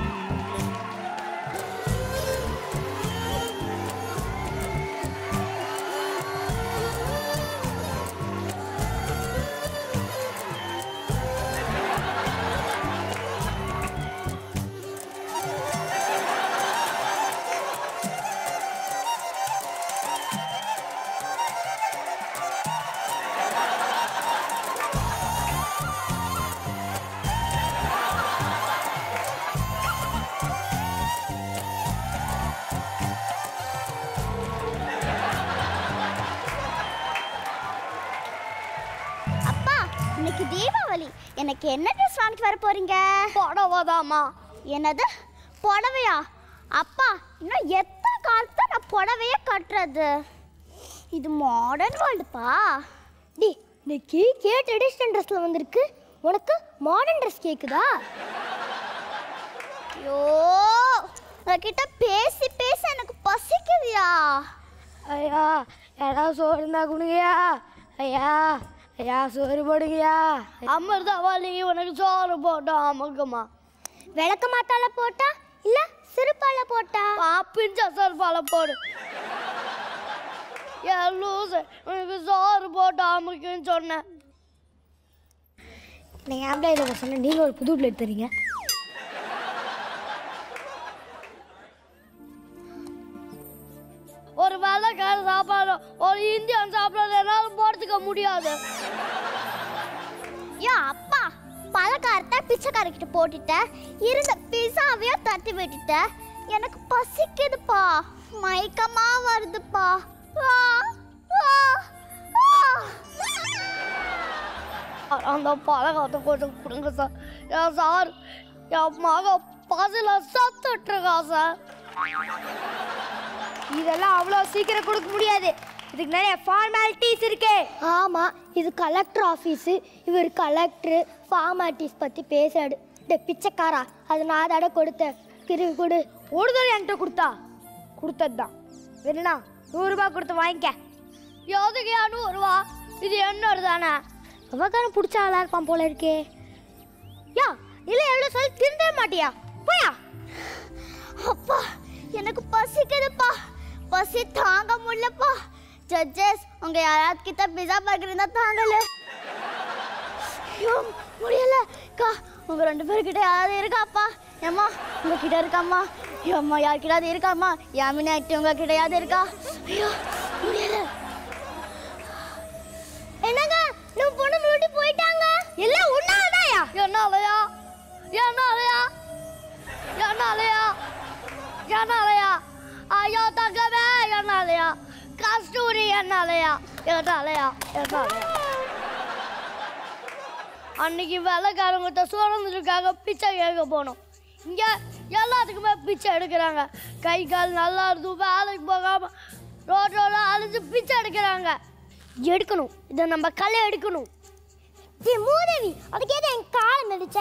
அப்பா இன்னைக்கு தீபாவளி எனக்கு என்ன ட்ரெஸ் வாங்கிட்டு வர போறீங்க
புடவைதாம்மா
என்னது புடவையா அப்பா இன்னும் எத்தனை காலத்தை நான் புடவையே கட்டுறது இது மாடர்ன் வேர்ல்டுப்பா
டி இன்னைக்கு கே ட்ரெடிஷ்னல் ட்ரெஸ்ல வந்திருக்கு உனக்கு மாடர்ன் ட்ரெஸ் கேக்குதா
ஐயோ உங்ககிட்ட பேசி பேசி எனக்கு பசிக்குதுயா
ஐயா யாராவது சோறு இருந்தா கொடுங்கயா ஐயா ஐயா சோறு போடுங்கயா அமிர்தவாளி உனக்கு சோறு போட்டோம் அமுகமா
விளக்க மாத்தால போட்டா இல்ல சிறுபால போட்டா
பிஞ்ச சர்பால போடு ஏன் லூசு உனக்கு சோறு போட்டு அமுக்குன்னு சொன்னேன் நீங்கள் ஆம்பளை இதை சொன்னேன் நீங்கள் ஒரு புது பிளேட் தரீங்க ஒரு வெள்ளைக்கார சாப்பாடு ஒரு இந்தியன் சாப்பாடு என்னால் போடுறதுக்க முடியாது
யா அப்பா பலகாரத்தை பிச்சைக்காரக்கிட்ட போட்டுட்ட இருந்த பிஸாவையும் தட்டி விட்டுட்ட எனக்கு பசிக்குதுப்பா மயக்கமா வருதுப்பா ஆ, ஆ, ஆ.
அந்த பலகாரத்தை கொஞ்சம் கொடுங்க சார் என் சார் என் மக பசில சத்துட்ருக்கா சார் இதெல்லாம் அவ்வளோ சீக்கிரம் கொடுக்க முடியாது இதுக்கு நிறைய ஃபார்மாலிட்டிஸ் இருக்கு
ஆமாம் இது கலெக்டர் ஆஃபீஸு இவர் கலெக்டரு ஃபார்மாலிட்டிஸ் பற்றி பேசுறாரு டே பிச்சைக்காரா அது நான் தடவை கொடுத்தேன் திரும்பி கொடு
ஒரு தடவை என்கிட்ட கொடுத்தா கொடுத்தது தான் வேணுண்ணா நூறுரூபா கொடுத்து வாங்கிக்க எதுக்கு நூறுரூவா இது என்னோட தானே
அவகாரம் பிடிச்ச ஆளா இருப்பான் போல இருக்கே
யா இல்லை எவ்வளோ சொல்லி திருந்தவே மாட்டியா போயா
அப்பா எனக்கு பசிக்குதுப்பா பசி தாங்க முடியலப்பா ஜட்ஜஸ் உங்க யாராவது கிட்ட பிஸா பர்கர் இருந்தா தாங்கல ஐயோ முடியல அக்கா உங்க ரெண்டு பேர்கிட்ட யாராவது இருக்காப்பா ஏம்மா உங்க கிட்ட இருக்காம்மா அம்மா யார்கிட்டயாவது இருக்காம்மா யாமினி ஆக்டி உங்க கிட்டயாவது இருக்கா ஐயோ முடியல என்னங்க நம்ம பொண்ணு விட்டு போயிட்டாங்க
எல்லாம் ஒன்னாலதாயா என்னாலயா என்னாலயா என்னாலயா என்னாலயா ஐயோ தங்கமே என்னாலயா கஸ்தூரி என்னாலயா என்னாலயா என்னாலயா அன்னைக்கு வெள்ளைக்காரங்கிட்ட சுரந்துருக்காங்க பிச்சை கேட்க போனோம் இங்கே எல்லாத்துக்குமே பிச்சை எடுக்கிறாங்க கை கால் நல்லா இருக்கும் வேலைக்கு போகாம ரோட்டோட அழிஞ்சு பிச்சை எடுக்கிறாங்க எடுக்கணும் இதை நம்ம களை எடுக்கணும்
ஏ மூதேவி அதுக்கு ஏதோ என் காலம் நடிச்ச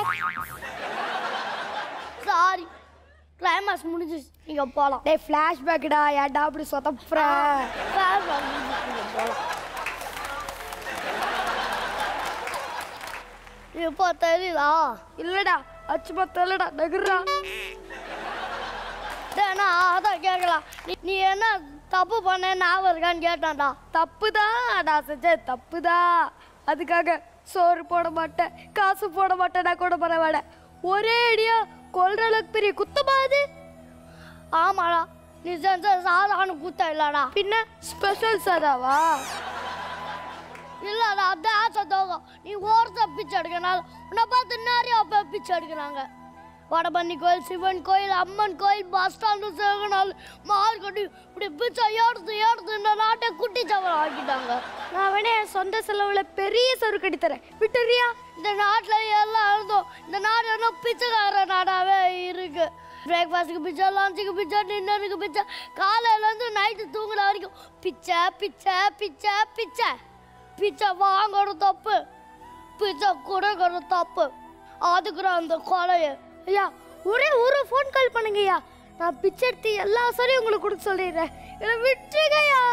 சாரி கிளைமாக்ஸ் முடிஞ்சிச்சு நீங்க போலாம் டேய் ஃப்ளாஷ்பேக்டா ஏன்டா அப்படி சொதப்புற போலாம் இப்போ தெரியுதா இல்லடா அச்சுமா தெரியலடா நகுறா டேண்ணா அதான் கேட்கலாம் நீ நீ என்ன தப்பு பண்ண ஞாபகம் இருக்கான்னு கேட்டான்டா தப்பு தான் நான் செஞ்சேன் தப்பு தான் அதுக்காக சோறு போட மாட்டேன் காசு போட மாட்டேன் நான் கூட பரவாயில்ல ஒரே அடியா கொல்ற அளவுக்கு பெரிய குத்தமா அது ஆமாடா நீ செஞ்ச சாதாரண குத்தம் இல்லடா பின்ன ஸ்பெஷல் சதாவா இல்லடா அதான் ஆசை தோகம் நீ ஓரத்தை பிச்சை எடுக்கனால உன்னை பார்த்து நிறைய பேர் பிச்சை எடுக்கிறாங்க வடபண்ணி கோயில் சிவன் கோயில் அம்மன் கோயில் பஸ் ஸ்டாண்டு சேகனால் மார்க்கெட்டு இப்படி பிச்சை எடுத்து எடுத்து இந்த நாட்டை குட்டி சவரம் ஆக்கிட்டாங்க நான் வேணா என் சொந்த செலவுல பெரிய சோறு கட்டி தரேன் விட்டுறியா இந்த நாட்டில் எல்லாம் இருந்தோம் இந்த நாடு என்ன பிச்சைக்கார நாடாவே இருக்கு பிரேக்ஃபாஸ்ட்டுக்கு பிச்சை லஞ்சுக்கு பிச்சை டின்னருக்கு பிச்சை காலையிலேருந்து நைட்டு தூங்குற வரைக்கும் பிச்சை பிச்சை பிச்சை பிச்சை பிச்சை வாங்குறது தப்பு பிச்சை கொடுக்கறது தப்பு அதுக்குற அந்த கொலைய ஐயா ஒரே ஒரு ஃபோன் கால் பண்ணுங்க ஐயா நான் பிச்சை எடுத்து எல்லா சரியும் உங்களுக்கு கொடுக்க சொல்லிடுறேன் என்னை விட்டுருங்கய்யா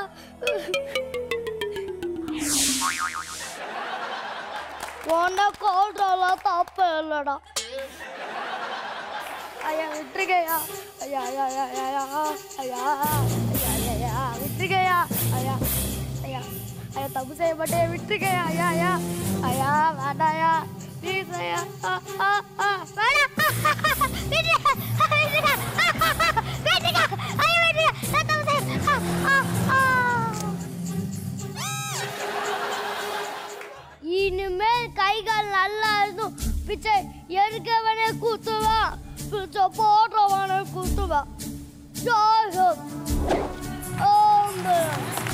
உன்னை கொல்றலாம் தப்பு இல்லைடா ஐயா விட்டுருங்கய்யா ஐயா ஐயா ஐயா ஐயா ஐயா ஐயா ஐயா ஐயா விட்டுருங்கய்யா ஐயா ஐயா ஐயா தப்பு செய்ய மாட்டேன் விட்டுருக்கேன் ஐயா ஐயா ஐயா வேண்டாயா ப்ளீஸ் ஐயா ஆ ஆ ஆ வேணாம் விட்டுருங்க விட்டுருங்க விட்டுருங்க ஐயா விட்டுருங்க நான் தப்பு செய்ய ஆ ஆ ஆ இனிமேல் கை கால் நல்லா இருந்தும் பிச்சை எடுக்கவனே குத்துவான் பிச்சை போடுறவனே குத்துவான் ஜாய் ஹோ ஓம்பு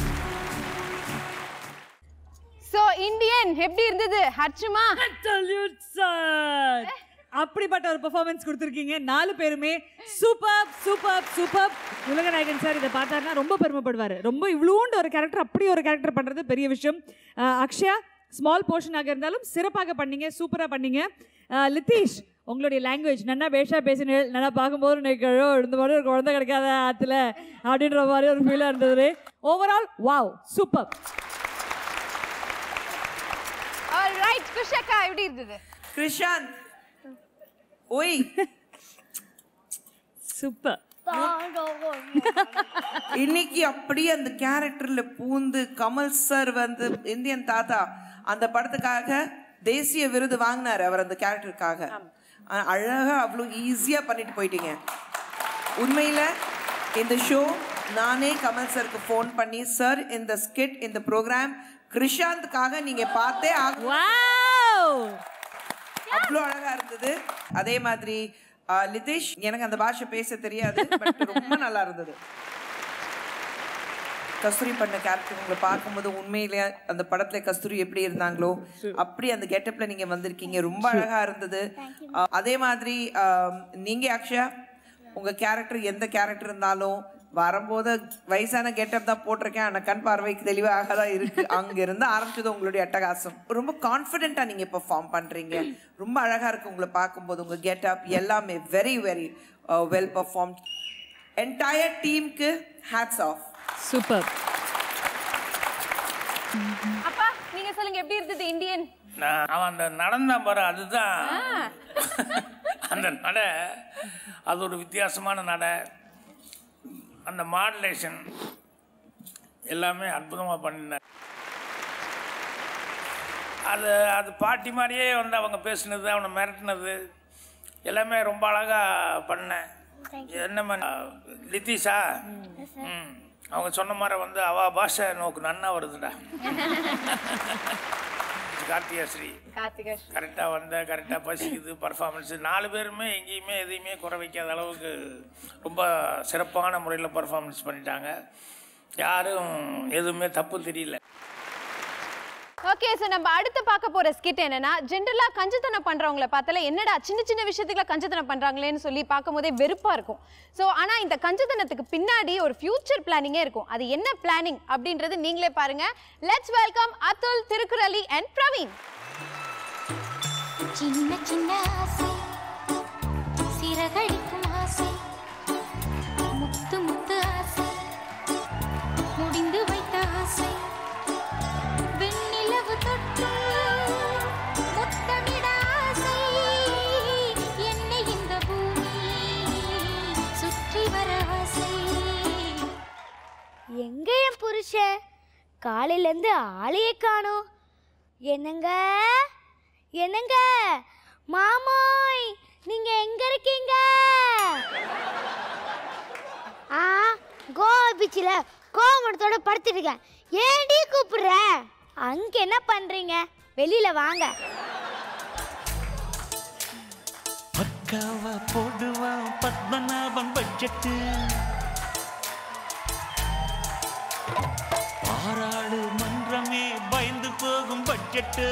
சோ இந்தியன் எப்படி இருந்தது ஹர்ச்சுமா
Salute, sir. அப்படிப்பட்ட ஒரு பெர்ஃபார்மன்ஸ் கொடுத்துருக்கீங்க நாலு பேருமே சூப்பர் சூப்பர் சூப்பர் உலகநாயகன் சார் இதை பார்த்தாருன்னா ரொம்ப பெருமைப்படுவார் ரொம்ப இவ்வளோண்டு ஒரு கேரக்டர் அப்படி ஒரு கேரக்டர் பண்ணுறது பெரிய விஷயம் அஹ், அக்ஷயா ஸ்மால் போர்ஷனாக இருந்தாலும் சிறப்பாக பண்ணீங்க சூப்பராக பண்ணீங்க அஹ், லித்தீஷ் உங்களுடைய லாங்குவேஜ் நல்லா பேஷா பேசினேன் நல்லா பார்க்கும்போது எனக்கு ஐயோ, இந்த மாதிரி ஒரு குழந்தை கிடைக்காத ஆற்றுல அப்படின்ற மாதிரி ஒரு ஃபீலாக இருந்தது overall wow super
right Kushakka எப்படி இருந்தது
கிருஷாந்த் ஓய்
சூப்பர்
இன்னைக்கு அப்படியே அந்த கேரக்டர்ல பூந்து கமல் சார் வந்து இந்தியன் தாத்தா அந்த படத்துக்காக தேசிய விருது வாங்கினாரு அவர் அந்த கேரக்டருக்காக ஆனா, அழகா அவ்வளோ ஈஸியா பண்ணிட்டு போயிட்டீங்க உண்மையில இந்த ஷோ நானே கமல் சாருக்கு ஃபோன் பண்ணி சார் இந்த ஸ்கிட் இந்த ப்ரோக்ராம் கிருஷாந்த்காக நீங்க பார்த்தே ஆக
வாவ்
அவ்வளோ அழகா இருந்தது அதே மாதிரி ஆ, லிதேஷ் எனக்கு அந்த பாஷை பேச தெரியாது பட் ரொம்ப நல்லா இருந்தது கஸ்தூரி பண்ண கேரக்டர் உங்களை பார்க்கும்போது உண்மையிலேயே அந்த படத்துல கஸ்தூரி எப்படி இருந்தாங்களோ அப்படி அந்த கெட்டப்ல நீங்க வந்திருக்கீங்க ரொம்ப அழகா இருந்தது ஆ, அதே மாதிரி ஆ, நீங்க அக்ஷயா உங்க கேரக்டர் எந்த கேரக்டர் இருந்தாலும் வரும்போது வயசான கெட்டப் தான் போட்டிருக்கேன் ஆனால் கண் பார்வைக்கு தெளிவாக தான் இருக்கு அங்க இருந்து ஆரம்பிச்சது உங்களுடைய அட்டகாசம் ரொம்ப கான்ஃபிடென்ட்டா நீங்க பெர்ஃபார்ம் பண்றீங்க ரொம்ப அழகா இருக்கு உங்களை பார்க்கும்போது உங்க கெட்டப் எல்லாமே very very well perform entire டீமுக்கு ஹேட்ஸ் ஆஃப்
சூப்பர்
அப்பா நீங்க சொல்லுங்க எப்படி இருந்தது இந்தியன்
நான் அவன் அந்த நடந்தான் பாரு அதுதான் அந்த நடை அது ஒரு வித்தியாசமான நடை அந்த மாடுலேஷன் எல்லாமே அற்புதமாக பண்ணினார் அது அது பாட்டி மாதிரியே வந்து அவங்க பேசுனது அவனை மிரட்டினது எல்லாமே ரொம்ப அழகாக பண்ணேன் என்னம்மா லித்தீஷா ம் அவங்க சொன்ன மாதிரி வந்து அவ பாஷை நோக்கு நன்னா வருதுடா கார்த்திகாஸ்ரீ
கார்த்திகா
கரெக்டாக வந்த கரெக்டாக பசிக்குது பர்ஃபார்மன்ஸு நாலு பேருமே எங்கேயுமே எதையுமே குறை வைக்காத அளவுக்கு ரொம்ப சிறப்பான முறையில் பர்ஃபார்மன்ஸ் பண்ணிட்டாங்க யாரும் எதுவுமே தப்பு தெரியல
ஓகே ஸோ நம்ம அடுத்து பார்க்க போற ஸ்கிட் என்னன்னா ஜென்ரலா கஞ்சத்தனம் பண்றவங்கள பார்த்தால என்னடா சின்ன சின்ன விஷயத்துக்குலாம் கஞ்சத்தனம் பண்றாங்களேன்னு சொல்லி பார்க்கும்போதே வெறுப்பா இருக்கும் ஸோ ஆனா இந்த கஞ்சத்தனத்துக்கு பின்னாடி ஒரு ஃபியூச்சர் பிளானிங்கே இருக்கும் அது என்ன பிளானிங் அப்படின்றது நீங்களே பாருங்க லெட்ஸ் வெல்கம் அதுல் திருக்குறளி அண்ட் பிரவீன்
சின்ன சின்ன ஆசை சிறகடிக்கும் ஆசை முத்து முத்து ஆசை முடிந்து வைத்த ஆசை
காலையிலேருந்து ஆளையே காணோம் என்னங்க என்னங்க மாமோய் நீங்க எங்க இருக்கீங்க
ஆ கோவா பீச்சில் கோவமனத்தோட படுத்துட்டு இருக்கேன் ஏன்டி கூப்பிடுற
அங்க என்ன பண்றீங்க வெளியில வாங்க
பக்காவா போடுவான் பத்மநாபம் பட்ஜெட்டு பாராளு மன்றமே பயந்து போகும் பட்ஜெட்டு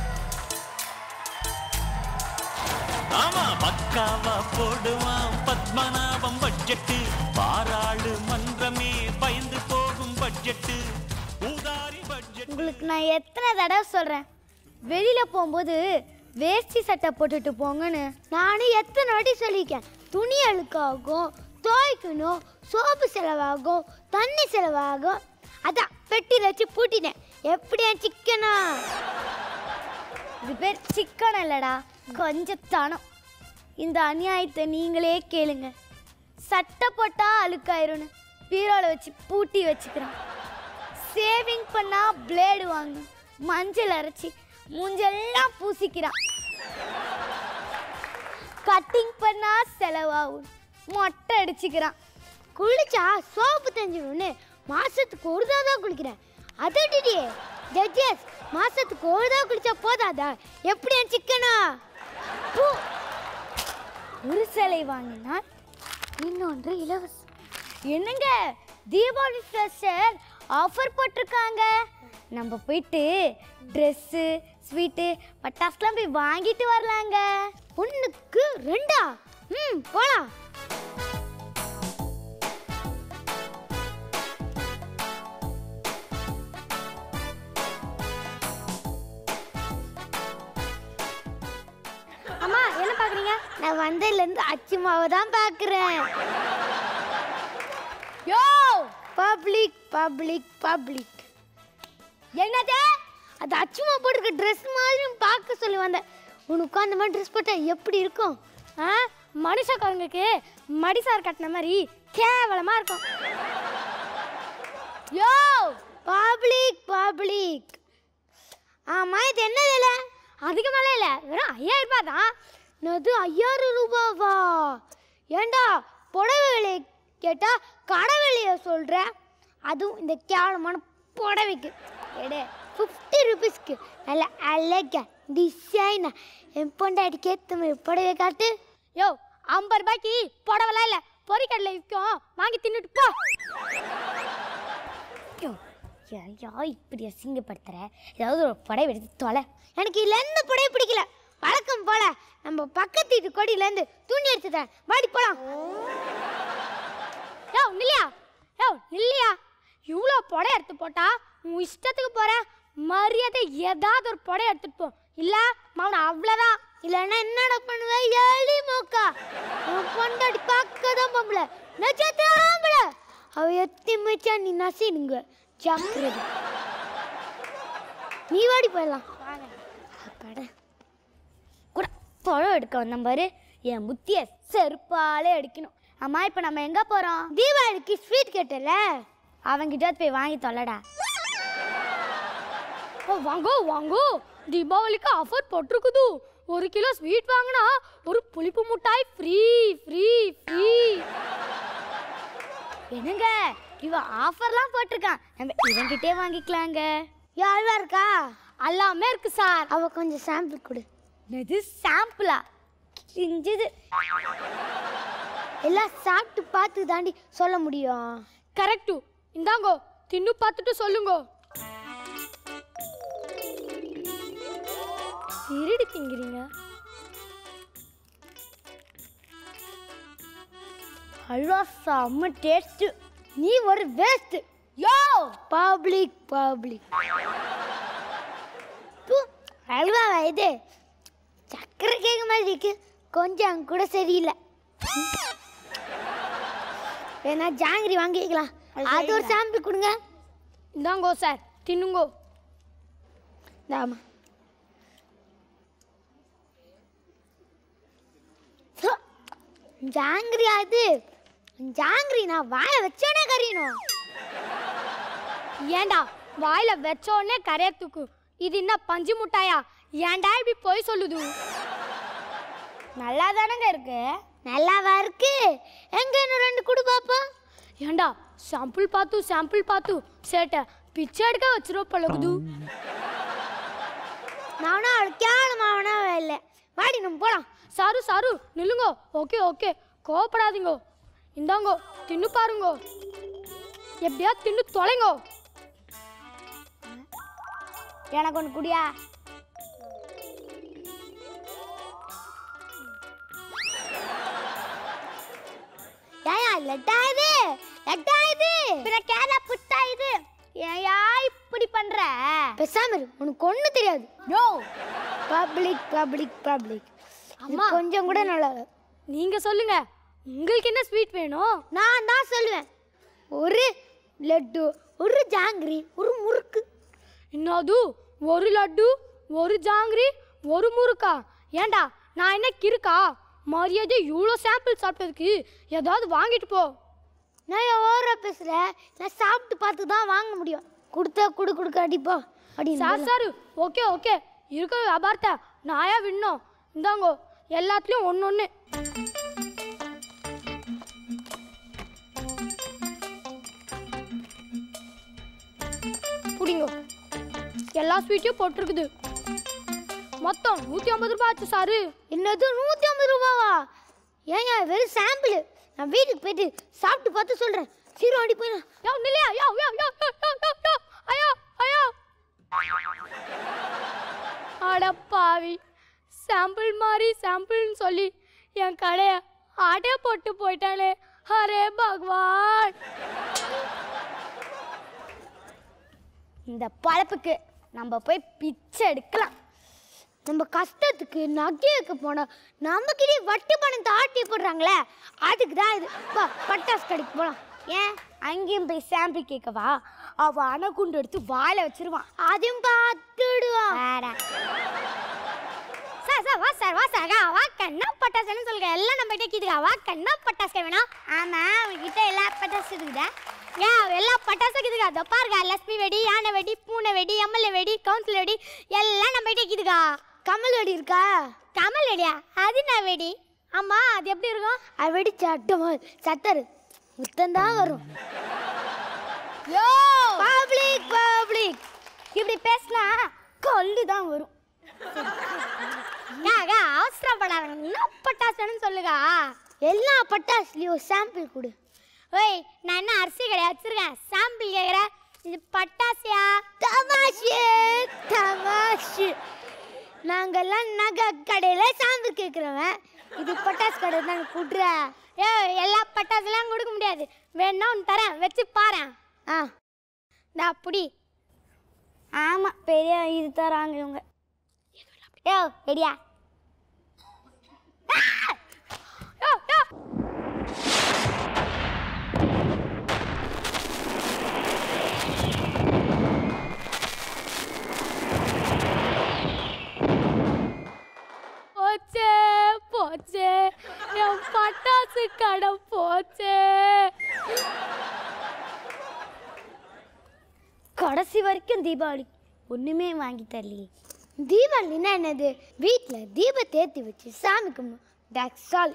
ஆமா பக்காவா போடுவான் பத்மநாபம் பட்ஜெட்டு பாராளு மன்றமே பயந்து போகும் பட்ஜெட்டு ஊதாரி பட்ஜெட்
உங்களுக்கு நான் எத்தனை தடவை சொல்றேன் வெளியில போகும்போது வேஷ்டி சட்டை போட்டுட்டு போங்கன்னு
நானும் எத்தனை வாட்டி சொல்லியிருக்கேன் துணி அழுக்காகும் துவைக்கணும் சோப்பு செலவாகும் தண்ணி செலவாகும் அதான் பெட்டியில் வச்சு பூட்டினேன் எப்படியா சிக்கனா
இது பேர் சிக்கன் இல்லடா கொஞ்சம் தனம் இந்த அநியாயத்தை நீங்களே கேளுங்க சட்டை போட்டா அழுக்காயிரும்னு பீரோல வச்சு பூட்டி வச்சுக்கிறான் சேவிங் பண்ணா பிளேடு வாங்க மஞ்சள் அரைச்சி மூஞ்செல்லாம் பூசிக்கிறான் கட்டிங் பண்ணா செலவாகும் மொட்டை அடிச்சுக்கிறான்
குளிச்சா சோப்பு தெரிஞ்சிடும்னு மாசத்துக்கு ஒரு தடவை தான் குளிக்கிறேன் அதை விட்டுட்டியே ஜட்ஜஸ் மாசத்துக்கு ஒரு தடவை குளிச்சா போதாதா எப்படியா சிக்கனா
பூ. ஒரு சிலை வாங்கினால் இன்னொன்று இலவசம் என்னங்க தீபாவளி ஸ்பெஷல் ஆஃபர் போட்டிருக்காங்க நம்ம போயிட்டு ட்ரெஸ்ஸு ஸ்வீட்டு பட்டாசுலாம் போய் வாங்கிட்டு வரலாங்க
ஒன்றுக்கு ரெண்டா ம் போலாம் அம்மா என்ன பார்க்குறீங்க நான் வந்ததுலேருந்து அச்சு மாவை தான் பார்க்குறேன் யோ பப்ளிக் பப்ளிக் பப்ளிக் என்னது அது அச்சுமா போட்டிருக்க ட்ரெஸ் மாதிரி பார்க்க சொல்லி வந்தேன் உனக்கு அந்த மாதிரி ட்ரெஸ் போட்டால் எப்படி இருக்கும் ஆ மனுஷக்காரங்களுக்கு மடிசார் கட்டின மாதிரி கேவலமாக இருக்கும் யோ பப்ளிக் பப்ளிக் ஆமாம் இது என்ன விலை அதிகமாலாம் இல்லை வெறும் ஐயாயிரம் ரூபாய் தான் அது ஐயாயிரம் ரூபாவா ஏண்டா புடவை விலையை கேட்டால் கடை விலையை சொல்கிற அதுவும் இந்த கேவலமான புடவைக்கு எடு ஃபிஃப்டி ருபீஸ்க்கு நல்ல அழகா டிசைனா என் பொண்டாட்டிக்கு ஏற்ற மாதிரி புடவை காட்டு யோ ஐம்பது ரூபாய்க்கு புடவைலாம் இல்லை பொறிக்கடலை விற்கும் வாங்கி தின்னுட்டு போ
ஐயோ, ஏன்யா இப்படி அசிங்கப்படுத்துற ஏதாவது ஒரு புடவை எடுத்து தொலை
எனக்கு இதுல எந்த புடவை பிடிக்கல வழக்கம் போல நம்ம பக்கத்து வீட்டு கொடியிலேருந்து துணி எடுத்துட்டேன் வாடி போலாம் யோ நில்லையா யோ நில்லையா இவ்வளோ புடவை எடுத்து போட்டா உன் இஷ்டத்துக்கு போற மரியாதை ஏதாவது ஒரு புடவை எடுத்துட்டு போ இல்ல மவன அவ்வளோதான் இல்லைன்னா என்னடா பண்ணுவ ஏழி மூக்கா உன் பொண்டாடி பார்க்க தான் பொம்பளை நட்சத்திரம் அவ எத்தி மிச்சா நீ நசிடுங்க ஜாக்கிரதை நீ வாடி போயிடலாம்
அப்பாடா கூட புடவை எடுக்க வந்தேன் பாரு என் புத்திய செருப்பாலே அடிக்கணும் அம்மா இப்போ நம்ம எங்கே போகிறோம்
தீபாவளிக்கு ஸ்வீட் கேட்டல
அவங்கிட்ட போய் வாங்கி தொலைடா
வாங்கோ வாங்கோ தீபாவளிக்கு ஆஃபர் போட்டிருக்குது ஒரு கிலோ ஸ்வீட் வாங்கினா ஒரு புளிப்பு மிட்டாய் ஃப்ரீ ஃப்ரீ ஃப்ரீ
என்னங்க இவன் ஆஃபர்லாம் போட்டிருக்கான் நம்ம இவன்கிட்டே வாங்கிக்கலாங்க
யாழ்வா இருக்கா
எல்லாமே இருக்கு சார்
அவ கொஞ்சம் சாம்பிள் கொடு
இது சாம்பிளா கிஞ்சுது
எல்லாம் சாப்பிட்டு பார்த்து தாண்டி சொல்ல முடியும்
கரெக்டு இந்தாங்கோ தின்னு பார்த்துட்டு சொல்லுங்கோ திருடி திங்கிறீங்க
ஹல்வா செம்ம டேஸ்ட் நீ ஒரு waste yo public public halwa இது சக்கரை கேக்க மாதிரி இருக்கு கொஞ்சம் கூட சரியில்லை வேணா ஜாங்கிரி வாங்கிக்கலாம் அது ஒரு சாம்பிள் கொடுங்க
இந்தாங்கோ சார் தின்னுங்கோ
தாமா ஜாங்கிரி அது ஜாங்கிரி நான் வாய வச்சோனே கறியணும்
ஏண்டா வாயில வச்ச உடனே கரைய தூக்கும் இது என்ன பஞ்சு முட்டாயா ஏன்டா இப்படி போய் சொல்லுது
நல்லா தானங்க இருக்கு நல்லாவா இருக்கு எங்க இன்னும் ரெண்டு குடு பாப்பா
ஏன்டா சாம்பிள் பார்த்து சாம்பிள் பார்த்து சேட்டை பிச்சை எடுக்க வச்சிருவ பழகுது
நானும் அவள் கேவலமாவனா இல்லை வாடி நம்ம போலாம்
சாரு சாரு நில்லுங்கோ ஓகே ஓகே கோவப்படாதீங்கோ இந்தாங்கோ தின்னு பாருங்கோ எப்படியா தின்னு தொலைங்கோ
எனக்கு ஒன்று குடியா ஏயா லெட்டா இது லெட்டா இது பின்ன கேரளா புட்டா இது ஏயா இப்படி பண்ற பேசாம இரு உனக்கு ஒண்ணு தெரியாது நோ பப்ளிக் பப்ளிக் பப்ளிக் அம்மா கொஞ்சம் கூட நல்லா இல்ல.
நீங்க சொல்லுங்க உங்களுக்கு என்ன ஸ்வீட் வேணும்
நான் தான் சொல்லுவேன் ஒரு லட்டு ஒரு ஜாங்கிரி ஒரு முறுக்கு
என்னது ஒரு லட்டு ஒரு ஜாங்கிரி ஒரு முறுக்கா ஏன்டா நான் என்ன கிறுக்கா மரியாதை இவ்வளோ சாம்பிள் சாப்பிட்டதுக்கு ஏதாவது வாங்கிட்டு போ
நான் ஓவரா பேசுறேன் நான் சாப்பிட்டு பார்த்து தான் வாங்க முடியும் கொடுத்தா குடு கொடுக்க அடிப்போ அப்படி
சார் சார் ஓகே ஓகே இருக்க வியாபாரத்தை நாயா விண்ணோம் இந்தாங்கோ எல்லாத்துலேயும் ஒன்று ஒன்று புடிங்கோ எல்லா ஸ்வீட்டையும் போட்டிருக்குது மொத்தம் நூற்றி ஐம்பது ரூபாய் ஆச்சு சாரு
என்னது நூற்றி ஐம்பது ரூபாவா ஏங்க வெறும் சாம்பிள் நான் வீட்டுக்கு போயிட்டு சாப்பிட்டு பார்த்து சொல்கிறேன் சீரோ அடி போய்
யோ நில்லையா யோ யோ யோ யோ யோ யோ யோ ஐயோ ஐயோ அட பாவி சாம்பிள் மாதிரி சாம்பிள்னு சொல்லி என் கடையை ஆட்டே போட்டு போயிட்டானே அரே பகவான்
இந்த பழப்புக்கு நம்ம போய் பிச்சை எடுக்கலாம் நம்ம கஷ்டத்துக்கு நகைக்கு போனால் நம்மக்கிட்டே வட்டி பணம் தாட்டி போடுறாங்களே அதுக்கு தான் இது வா பட்டாசு கடைக்கு போகலாம் ஏன் அங்கேயும் போய் சாம்பிள் கேட்கவா அவ அணகுண்டு எடுத்து வாழை வச்சிருவான் அதையும் பார்த்துடுவான் வேற சார் சார் வா சார் வா சார் அக்கா, வா கண்ணா பட்டாசுன்னு சொல்லுங்க எல்லாம் நம்ம கிட்ட கீதுக்கா வா கண்ணா பட்டாசு வேணும் ஆமா அவகிட்ட எல்லா பட்டாசு இருக்குதா ஏன் எல்லா பட்டாசு இருக்குதுக்கா அதோ பாருங்க லட்சுமி வெடி யானை வெடி பூனை வெடி எம்எல்ஏ வெடி கவுன்சில் வெடி எல்லாம் நம்ம கிட்ட கீதுக்கா கமல் வெடி இருக்கா கமல் வெடியா அது என்ன வெடி ஆமா அது எப்படி இருக்கும் அது வெடி சட்டமா சத்தரு முத்தம் தான் வரும் யோ பப்ளிக் பப்ளிக் இப்படி பேசினா கொல்லு தான் வரும் ஏங்க அவசரப்படாத என்ன பட்டாசுன்னு சொல்லுங்க எல்லா பட்டாசுலையும் சாம்பிள் கொடு ஓய் நான் என்ன அரிசி கிடையாது வச்சிருக்கேன் சாம்பிள் கேட்குறேன் இது பட்டாசியா தமாஷு தமாஷு நாங்கெல்லாம் நகை கடையில் சாம்பிள் கேட்குறவன் இது பட்டாசு கடை தான் கூட்டுற ஏ எல்லா பட்டாசுலாம் கொடுக்க முடியாது வேணா ஒன்று தரேன் வச்சு பாரேன் ஆ இந்த அப்படி ஆமாம் பெரிய இது தராங்க இவங்க யோ ரெடியா
யோ யோ போச்சே போச்சே என் பட்டாசு கடை போச்சே
கடைசி வரைக்கும் தீபாவளி ஒன்றுமே வாங்கி தரலையே தீபாவளினா என்னது வீட்டில் தீபத்தை ஏற்றி வச்சு சாமி கும்பிடும் தட்ஸ் ஆல்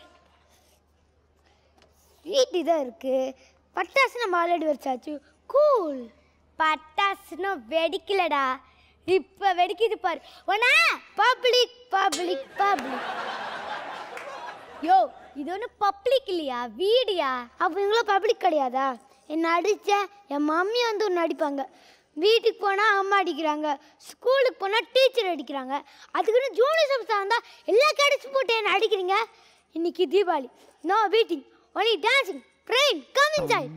ஸ்வீட் இதாக இருக்குது பட்டாசு நம்ம ஆல்ரெடி வச்சாச்சு கூல் பட்டாசுன்னு வெடிக்கலடா இப்போ வெடிக்குது பாரு ஒன்னா பப்ளிக் பப்ளிக் பப்ளிக் யோ இது ஒன்றும் பப்ளிக் இல்லையா வீடியா அப்போ இவங்களும் பப்ளிக் கிடையாதா என்ன அடிச்ச என் மம்மி வந்து ஒன்று அடிப்பாங்க வீட்டுக்கு போனால் அம்மா அடிக்கிறாங்க ஸ்கூலுக்கு போனால் டீச்சர் அடிக்கிறாங்க அதுக்குன்னு ஜூனியர் சப்ஸாக இருந்தால் எல்லா கடிச்சு போட்டு என்ன அடிக்கிறீங்க இன்னைக்கு Deepavali no waiting only dancing train come inside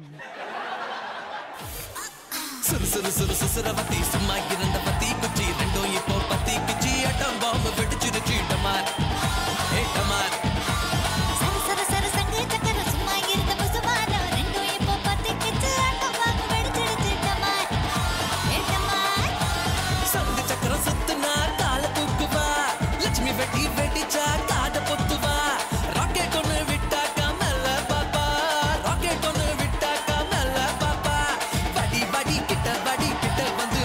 சுறு சுறு சுறு சுசுரவத்தி சும்மா இருந்த பத்தி குச்சி ரெண்டும் இப்போ பத்தி குச்சி அட்டம் பாம்பு வெடிச்சிருச்சு டமார் ஏ டமார்
சர சர சர சங்கு சக்கர சும்மா இருந்த பசுமாரம் ரெண்டும் இப்போ பத்திக்கிச்சு ஆட்டம் வாங்க வெடிச்சிடுச்சு டமார் ஏ டமார்
சங்கு சக்கரம் சுத்துனா கால தூக்குவா லட்சுமி வெட்டி வெடிச்சா காத பொத்துவா ராக்கெட் ஒண்ணு விட்டாக்கா மெல்ல பாப்பா ராக்கெட் ஒண்ணு விட்டாக்கா மெல்ல பாப்பா வடி வடி கிட்ட வடி கிட்ட வந்து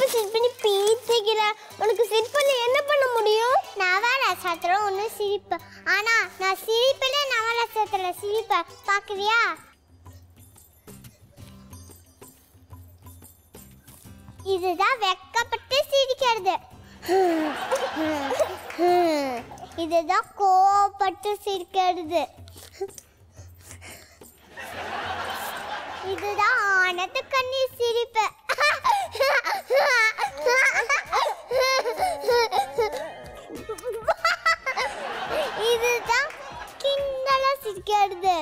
சிரிப்பு சிரிப்புன்னு பீத்திக்கிற உனக்கு சிரிப்புல என்ன பண்ண முடியும் நவரசத்துல ஒன்று சிரிப்பு ஆனா நான் சிரிப்புல நவரசத்துல சிரிப்ப பாக்குறியா இதுதான் வெக்கப்பட்டு சிரிக்கிறது இதுதான் கோவப்பட்டு சிரிக்கிறது இதுதான் ஆனந்த கண்ணீர் சிரிப்பு இதுதான் கிண்டலா சிரிக்கிறது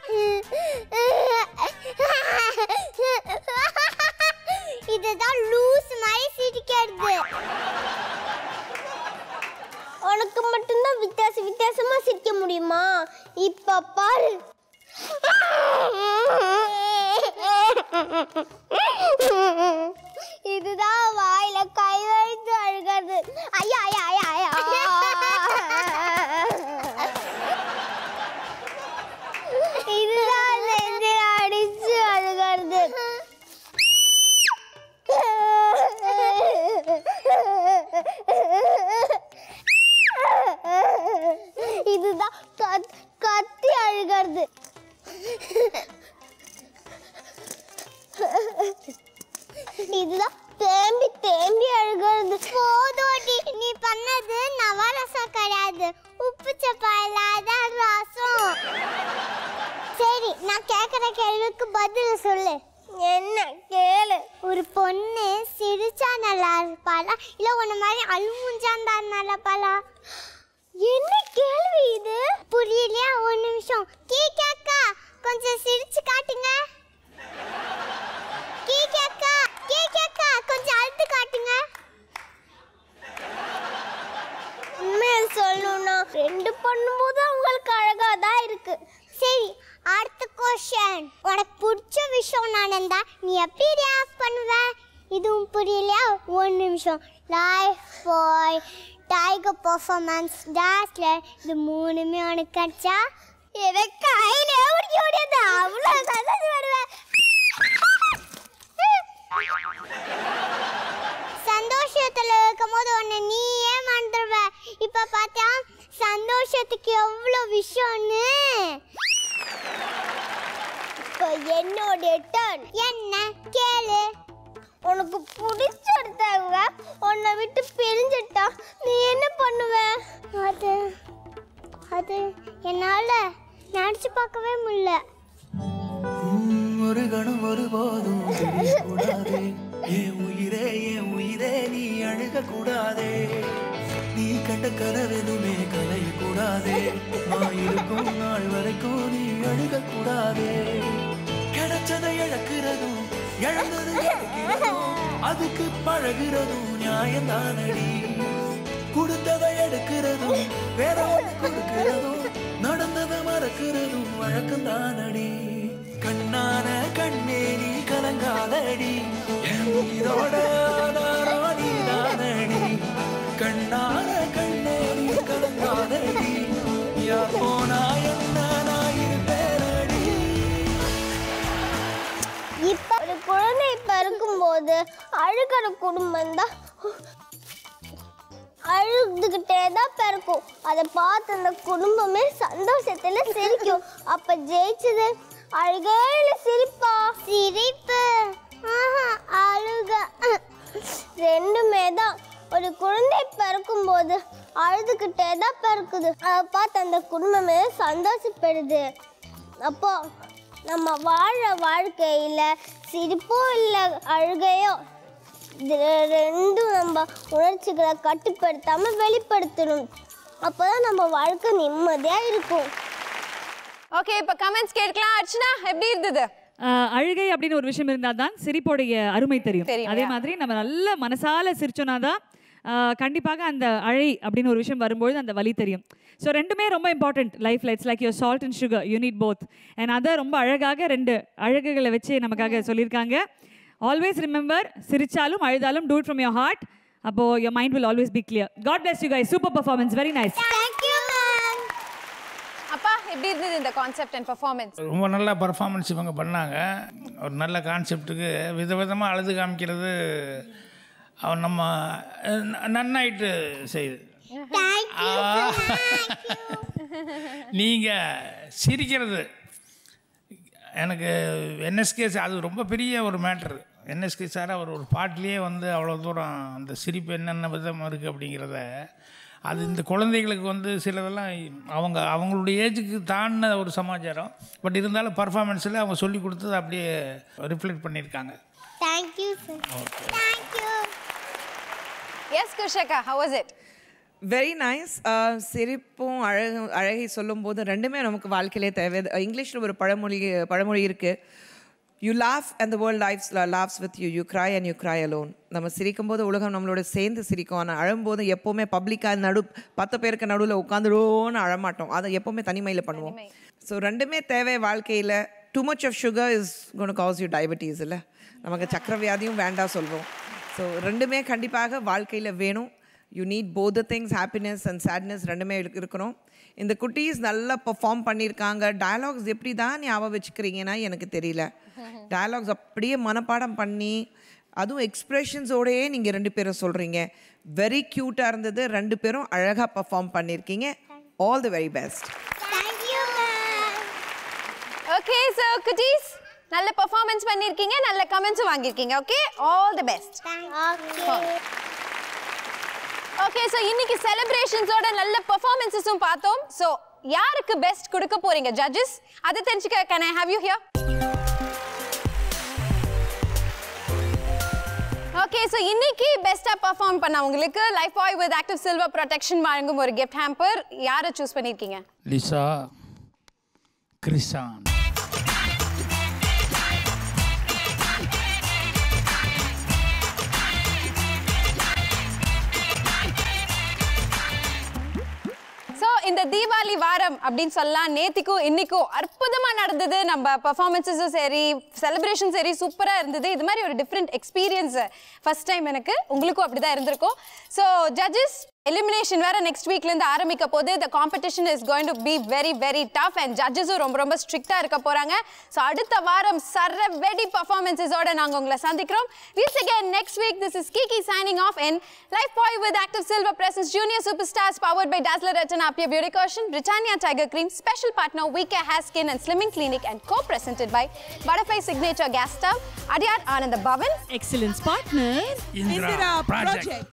இதுதான் லூஸ் மாதிரி சிரிக்கிறது உனக்கு மட்டும்தான் வித்தியாச வித்தியாசமா சிரிக்க முடியுமா இப்ப பாரு இதுதான் வாயில கை வைத்து அழுகிறது ஐயா ஐயா ஐயா ஐயா இதுதான் நெஞ்சில் அடிச்சு அழுகிறது இதுதான் கத்- கத்தி அழுகிறது இதுதான் தேம்பி தேம்பி அழுகிறது போதோடி நீ பண்ணது நவரசம் கிடையாது உப்பு சப்பா இல்லாத ரசம் சரி நான் கேக்குற கேள்விக்கு பதில் சொல்லு என்ன கேளு ஒரு பொண்ணு சிரிச்சா நல்லா இருப்பாளா இல்ல உன்ன மாதிரி அழுமுஞ்சாந்தா நல்லா இருப்பாளா என்ன கேள்வி இது புரியலையா ஒரு நிமிஷம் கீக்காக்கா கொஞ்சம் சிரிச்சு காட்டுங்க கீக்காக்கா கீக்காக்கா கொஞ்சம் அழுத்து காட்டுங்க உண்மையை சொல்லணும்னா ரெண்டு பண்ணும்போது அவங்களுக்கு அழகா தான் இருக்கு சரி அடுத்த கொஸ்டின் உனக்கு பிடிச்ச விஷயம் நடந்தா நீ எப்படி ரியாக்ட் பண்ணுவ இதுவும் புரியலையா ஒரு நிமிஷம் லைஃப் பாய் டைகர் பர்ஃபார்மன்ஸ் டான்ஸ்ல இது மூணுமே உனக்கு கிடைச்சா எனக்கு கையில ஓடி ஓடியது அவ்வளோ சந்தோஷம் வருவேன் சந்தோஷத்துல இருக்கும் போது உன்னை நீ ஏன் மறந்துடுவ இப்ப பார்த்தா சந்தோஷத்துக்கு எவ்வளோ விஷயம்னு இப்போ என்னோட டர்ன் என்ன கேளு உனக்கு பிடிச்சிருத்தவங்க உன்னை விட்டு பிரிஞ்சிட்டா நீ என்ன பண்ணுவ அது அது என்னால நினச்சி பார்க்கவே முடியல
ஒரு கணம் ஒருபோதும் கூடாதே என் உயிரே என் உயிரே நீ அழுக கூடாதே நீ கண்ட கனவெதுமே கலைய கூடாதே நான் இருக்கும் நாள் வரைக்கும் நீ அழுக கூடாதே கிடைச்சதை இழக்கிறதும் இழந்தது கிடைக்கிறதும் அதுக்கு பழகிறதும் நியாயம்தானடி கொடுத்ததை எடுக்கிறதும் வேற ஒண்ணு கொடுக்கிறதும் நடந்ததை மறக்கிறதும் வழக்கம்தானடி கண்ணான கண்ணே நீ கலங்காதடி என் உயிரோட ஆதாரம் நீதானடி கண்ணான கண்ணே நீ கலங்காதடி யார் போனா என்ன நான் இருப்பேனடி
இப்ப ஒரு குழந்தை பிறக்கும்போது அழுகிற குடும்பம் தான் அழுதுகிட்டே தான் பிறக்கும் அதை பார்த்து அந்த குடும்பமே சந்தோஷத்துல சிரிக்கும் அப்ப ஜெயிச்சது அழுகையில சிரிப்பா சிரிப்பு ஆஹா, அழுக ரெண்டுமே தான் ஒரு குழந்தை பிறக்கும்போது அழுதுகிட்டே தான் பிறக்குது அதை பார்த்து அந்த குடும்பமே சந்தோஷப்படுது அப்போ நம்ம வாழ வாழ்க்கையில சிரிப்போ இல்லை அழுகையோ இது ரெண்டும் நம்ம உணர்ச்சிகளை கட்டுப்படுத்தாம வெளிப்படுத்தணும் அப்பதான் நம்ம வாழ்க்கை நிம்மதியா இருக்கும்
ஓகே இப்போ கமெண்ட்ஸ் கேட்கலாம் அர்ச்சனா எப்படி இருந்தது
ஆஹ் அழுகை அப்படின்னு ஒரு விஷயம் இருந்தால் தான் சிரிப்போடைய அருமை தெரியும்
தெரியும்,
அதே
yeah.
மாதிரி நம்ம நல்ல மனசால சிரிச்சோன்னா தான் ஆஹ் கண்டிப்பாக அந்த அழை அப்படின்னு ஒரு விஷயம் வரும்பொழுது அந்த வலி தெரியும் ஸோ ரெண்டுமே ரொம்ப இம்பார்ட்டன்ட் லைஃப்ல it's like your salt and sugar you need both and அதை ரொம்ப அழகாக ரெண்டு அழகுகளை வச்சு நமக்காக சொல்லியிருக்காங்க ஆல்வேஸ் ரிமெம்பர் சிரிச்சாலும் அழுதாலும் டூ ஃப்ரம் யோர் ஹார்ட் அப்போ your mind will always be clear God bless you guys super performance very nice
அப்பா எப்படி இருந்தது இந்த கான்செப்ட் அண்ட் பர்ஃபார்மன்ஸ்
ரொம்ப நல்ல பர்ஃபார்மன்ஸ் இவங்க பண்ணாங்க ஒரு நல்ல கான்செப்ட்டுக்கு விதவிதமாக அழுது காமிக்கிறது அவன் நம்ம அஹ், நன்னாயிட்டு செய்யுது நீங்கள் சிரிக்கிறது எனக்கு என்எஸ்கே சார் அது ரொம்ப பெரிய ஒரு மேட்ரு என்எஸ்கே சார் அவர் ஒரு பாட்டிலேயே வந்து அவ்வளோ தூரம் அந்த சிரிப்பு என்னென்ன விதம் இருக்குது அப்படிங்கிறத அது இந்த குழந்தைகளுக்கு வந்து சிலதெல்லாம் அவங்க அவங்களுடைய ஏஜுக்கு தாண்டின ஒரு சமாச்சாரம் பட் இருந்தாலும் பர்ஃபார்மன்ஸில் அவங்க சொல்லி கொடுத்தது அப்படியே ரிஃப்ளெக்ட் பண்ணியிருக்காங்க
தேங்க்யூ சார் தேங்க்யூ
எஸ் குஷேகா how was it
very nice சிரிப்பும் அழகு அழகை சொல்லும்போது ரெண்டுமே நமக்கு வாழ்க்கையிலே தேவை இங்கிலீஷில் ஒரு பழமொழி பழமொழி இருக்குது you laugh and the world lives laughs with you you cry and you cry alone நம்ம சிரிக்கும்போது உலகம் நம்மளோட சேர்ந்து சிரிக்கும் ஆனால் அழும்போது எப்போவுமே பப்ளிக்காக நடு பத்து பேருக்கு நடுவில் உட்காந்துடுவோன்னு அழமாட்டோம் அதை எப்போவுமே தனிமையில் பண்ணுவோம் ஸோ ரெண்டுமே தேவை வாழ்க்கையில் too much of sugar is gonna cause you diabetes இல்லை நமக்கு சக்கரவியாதியும் வேண்டாம் சொல்வோம் ஸோ ரெண்டுமே கண்டிப்பாக வாழ்க்கையில் வேணும் you need both things happiness and sadness ரெண்டுமே இருக்கு- இருக்கணும் இந்த குட்டீஸ் நல்லா பெர்ஃபார்ம் பண்ணியிருக்காங்க டயலாக்ஸ் எப்படி தான் ஞாபகம் வச்சுக்கிறீங்கன்னா எனக்கு தெரியல டயலாக்ஸ் அப்படியே மனப்பாடம் பண்ணி அதுவும் எக்ஸ்ப்ரெஷன்ஸோடையே நீங்கள் ரெண்டு பேரும் சொல்கிறீங்க வெரி க்யூட்டாக இருந்தது ரெண்டு பேரும் அழகாக பெர்ஃபார்ம் பண்ணியிருக்கீங்க all the very best
okay so குட்டீஸ் நல்ல பெர்ஃபார்மன்ஸ் பண்ணிருக்கீங்க நல்ல கமெண்ட்ஸும் வாங்கியிருக்கீங்க okay all the best okay so இன்னைக்கு செலிப்ரேஷன்ஸோட நல்ல பெர்ஃபார்மன்ஸஸும் பார்த்தோம் சோ யாருக்கு பெஸ்ட் கொடுக்க போறீங்க ஜட்ஜஸ் அதை தெரிஞ்சுக்க can I have you here okay so இன்னைக்கு பெஸ்ட்டாக பர்ஃபார்ம் பண்ணவங்களுக்கு Lifebuoy with active silver protection வழங்கும் ஒரு கிஃப்ட் ஹேம்பர் யாரை சூஸ் பண்ணியிருக்கீங்க
லிசா கிறிஸ்டான்
ஸோ இந்த தீபாவளி வாரம் அப்படின்னு சொல்லலாம் நேத்திக்கும் இன்னைக்கும் அற்புதமா நடந்தது நம்ம பர்ஃபார்மன்ஸஸும் சரி செலிப்ரேஷன் சரி சூப்பரா இருந்தது இது மாதிரி ஒரு டிஃப்ரெண்ட் எக்ஸ்பீரியன்ஸ் ஃபர்ஸ்ட் டைம் எனக்கு உங்களுக்கும் அப்படிதான் இருந்திருக்கும் ஸோ ஜட்ஜஸ் எலிமினேஷன் வேற நெக்ஸ்ட் வீக்ல இருந்து ஆரம்பிக்க போது the competition is going to be very very tough and ஜட்ஜஸும் ரொம்ப ரொம்ப ஸ்ட்ரிக்டா இருக்க போறாங்க ஸோ அடுத்த வாரம் சர்ற வெடி பர்ஃபார்மன்ஸஸோட நாங்க உங்களை சந்திக்கிறோம் once again next week this is Kiki signing off in Life Boy with Active Silver Presence Junior Superstars powered by Dazzler Retina Apia Beauty Caution Britannia Tiger Cream special partner Weeka Hair Skin and Slimming Clinic and co-presented by Butterfly Signature Gas Stove Adyar Ananda Bhavan
Excellence partner
Indira Project.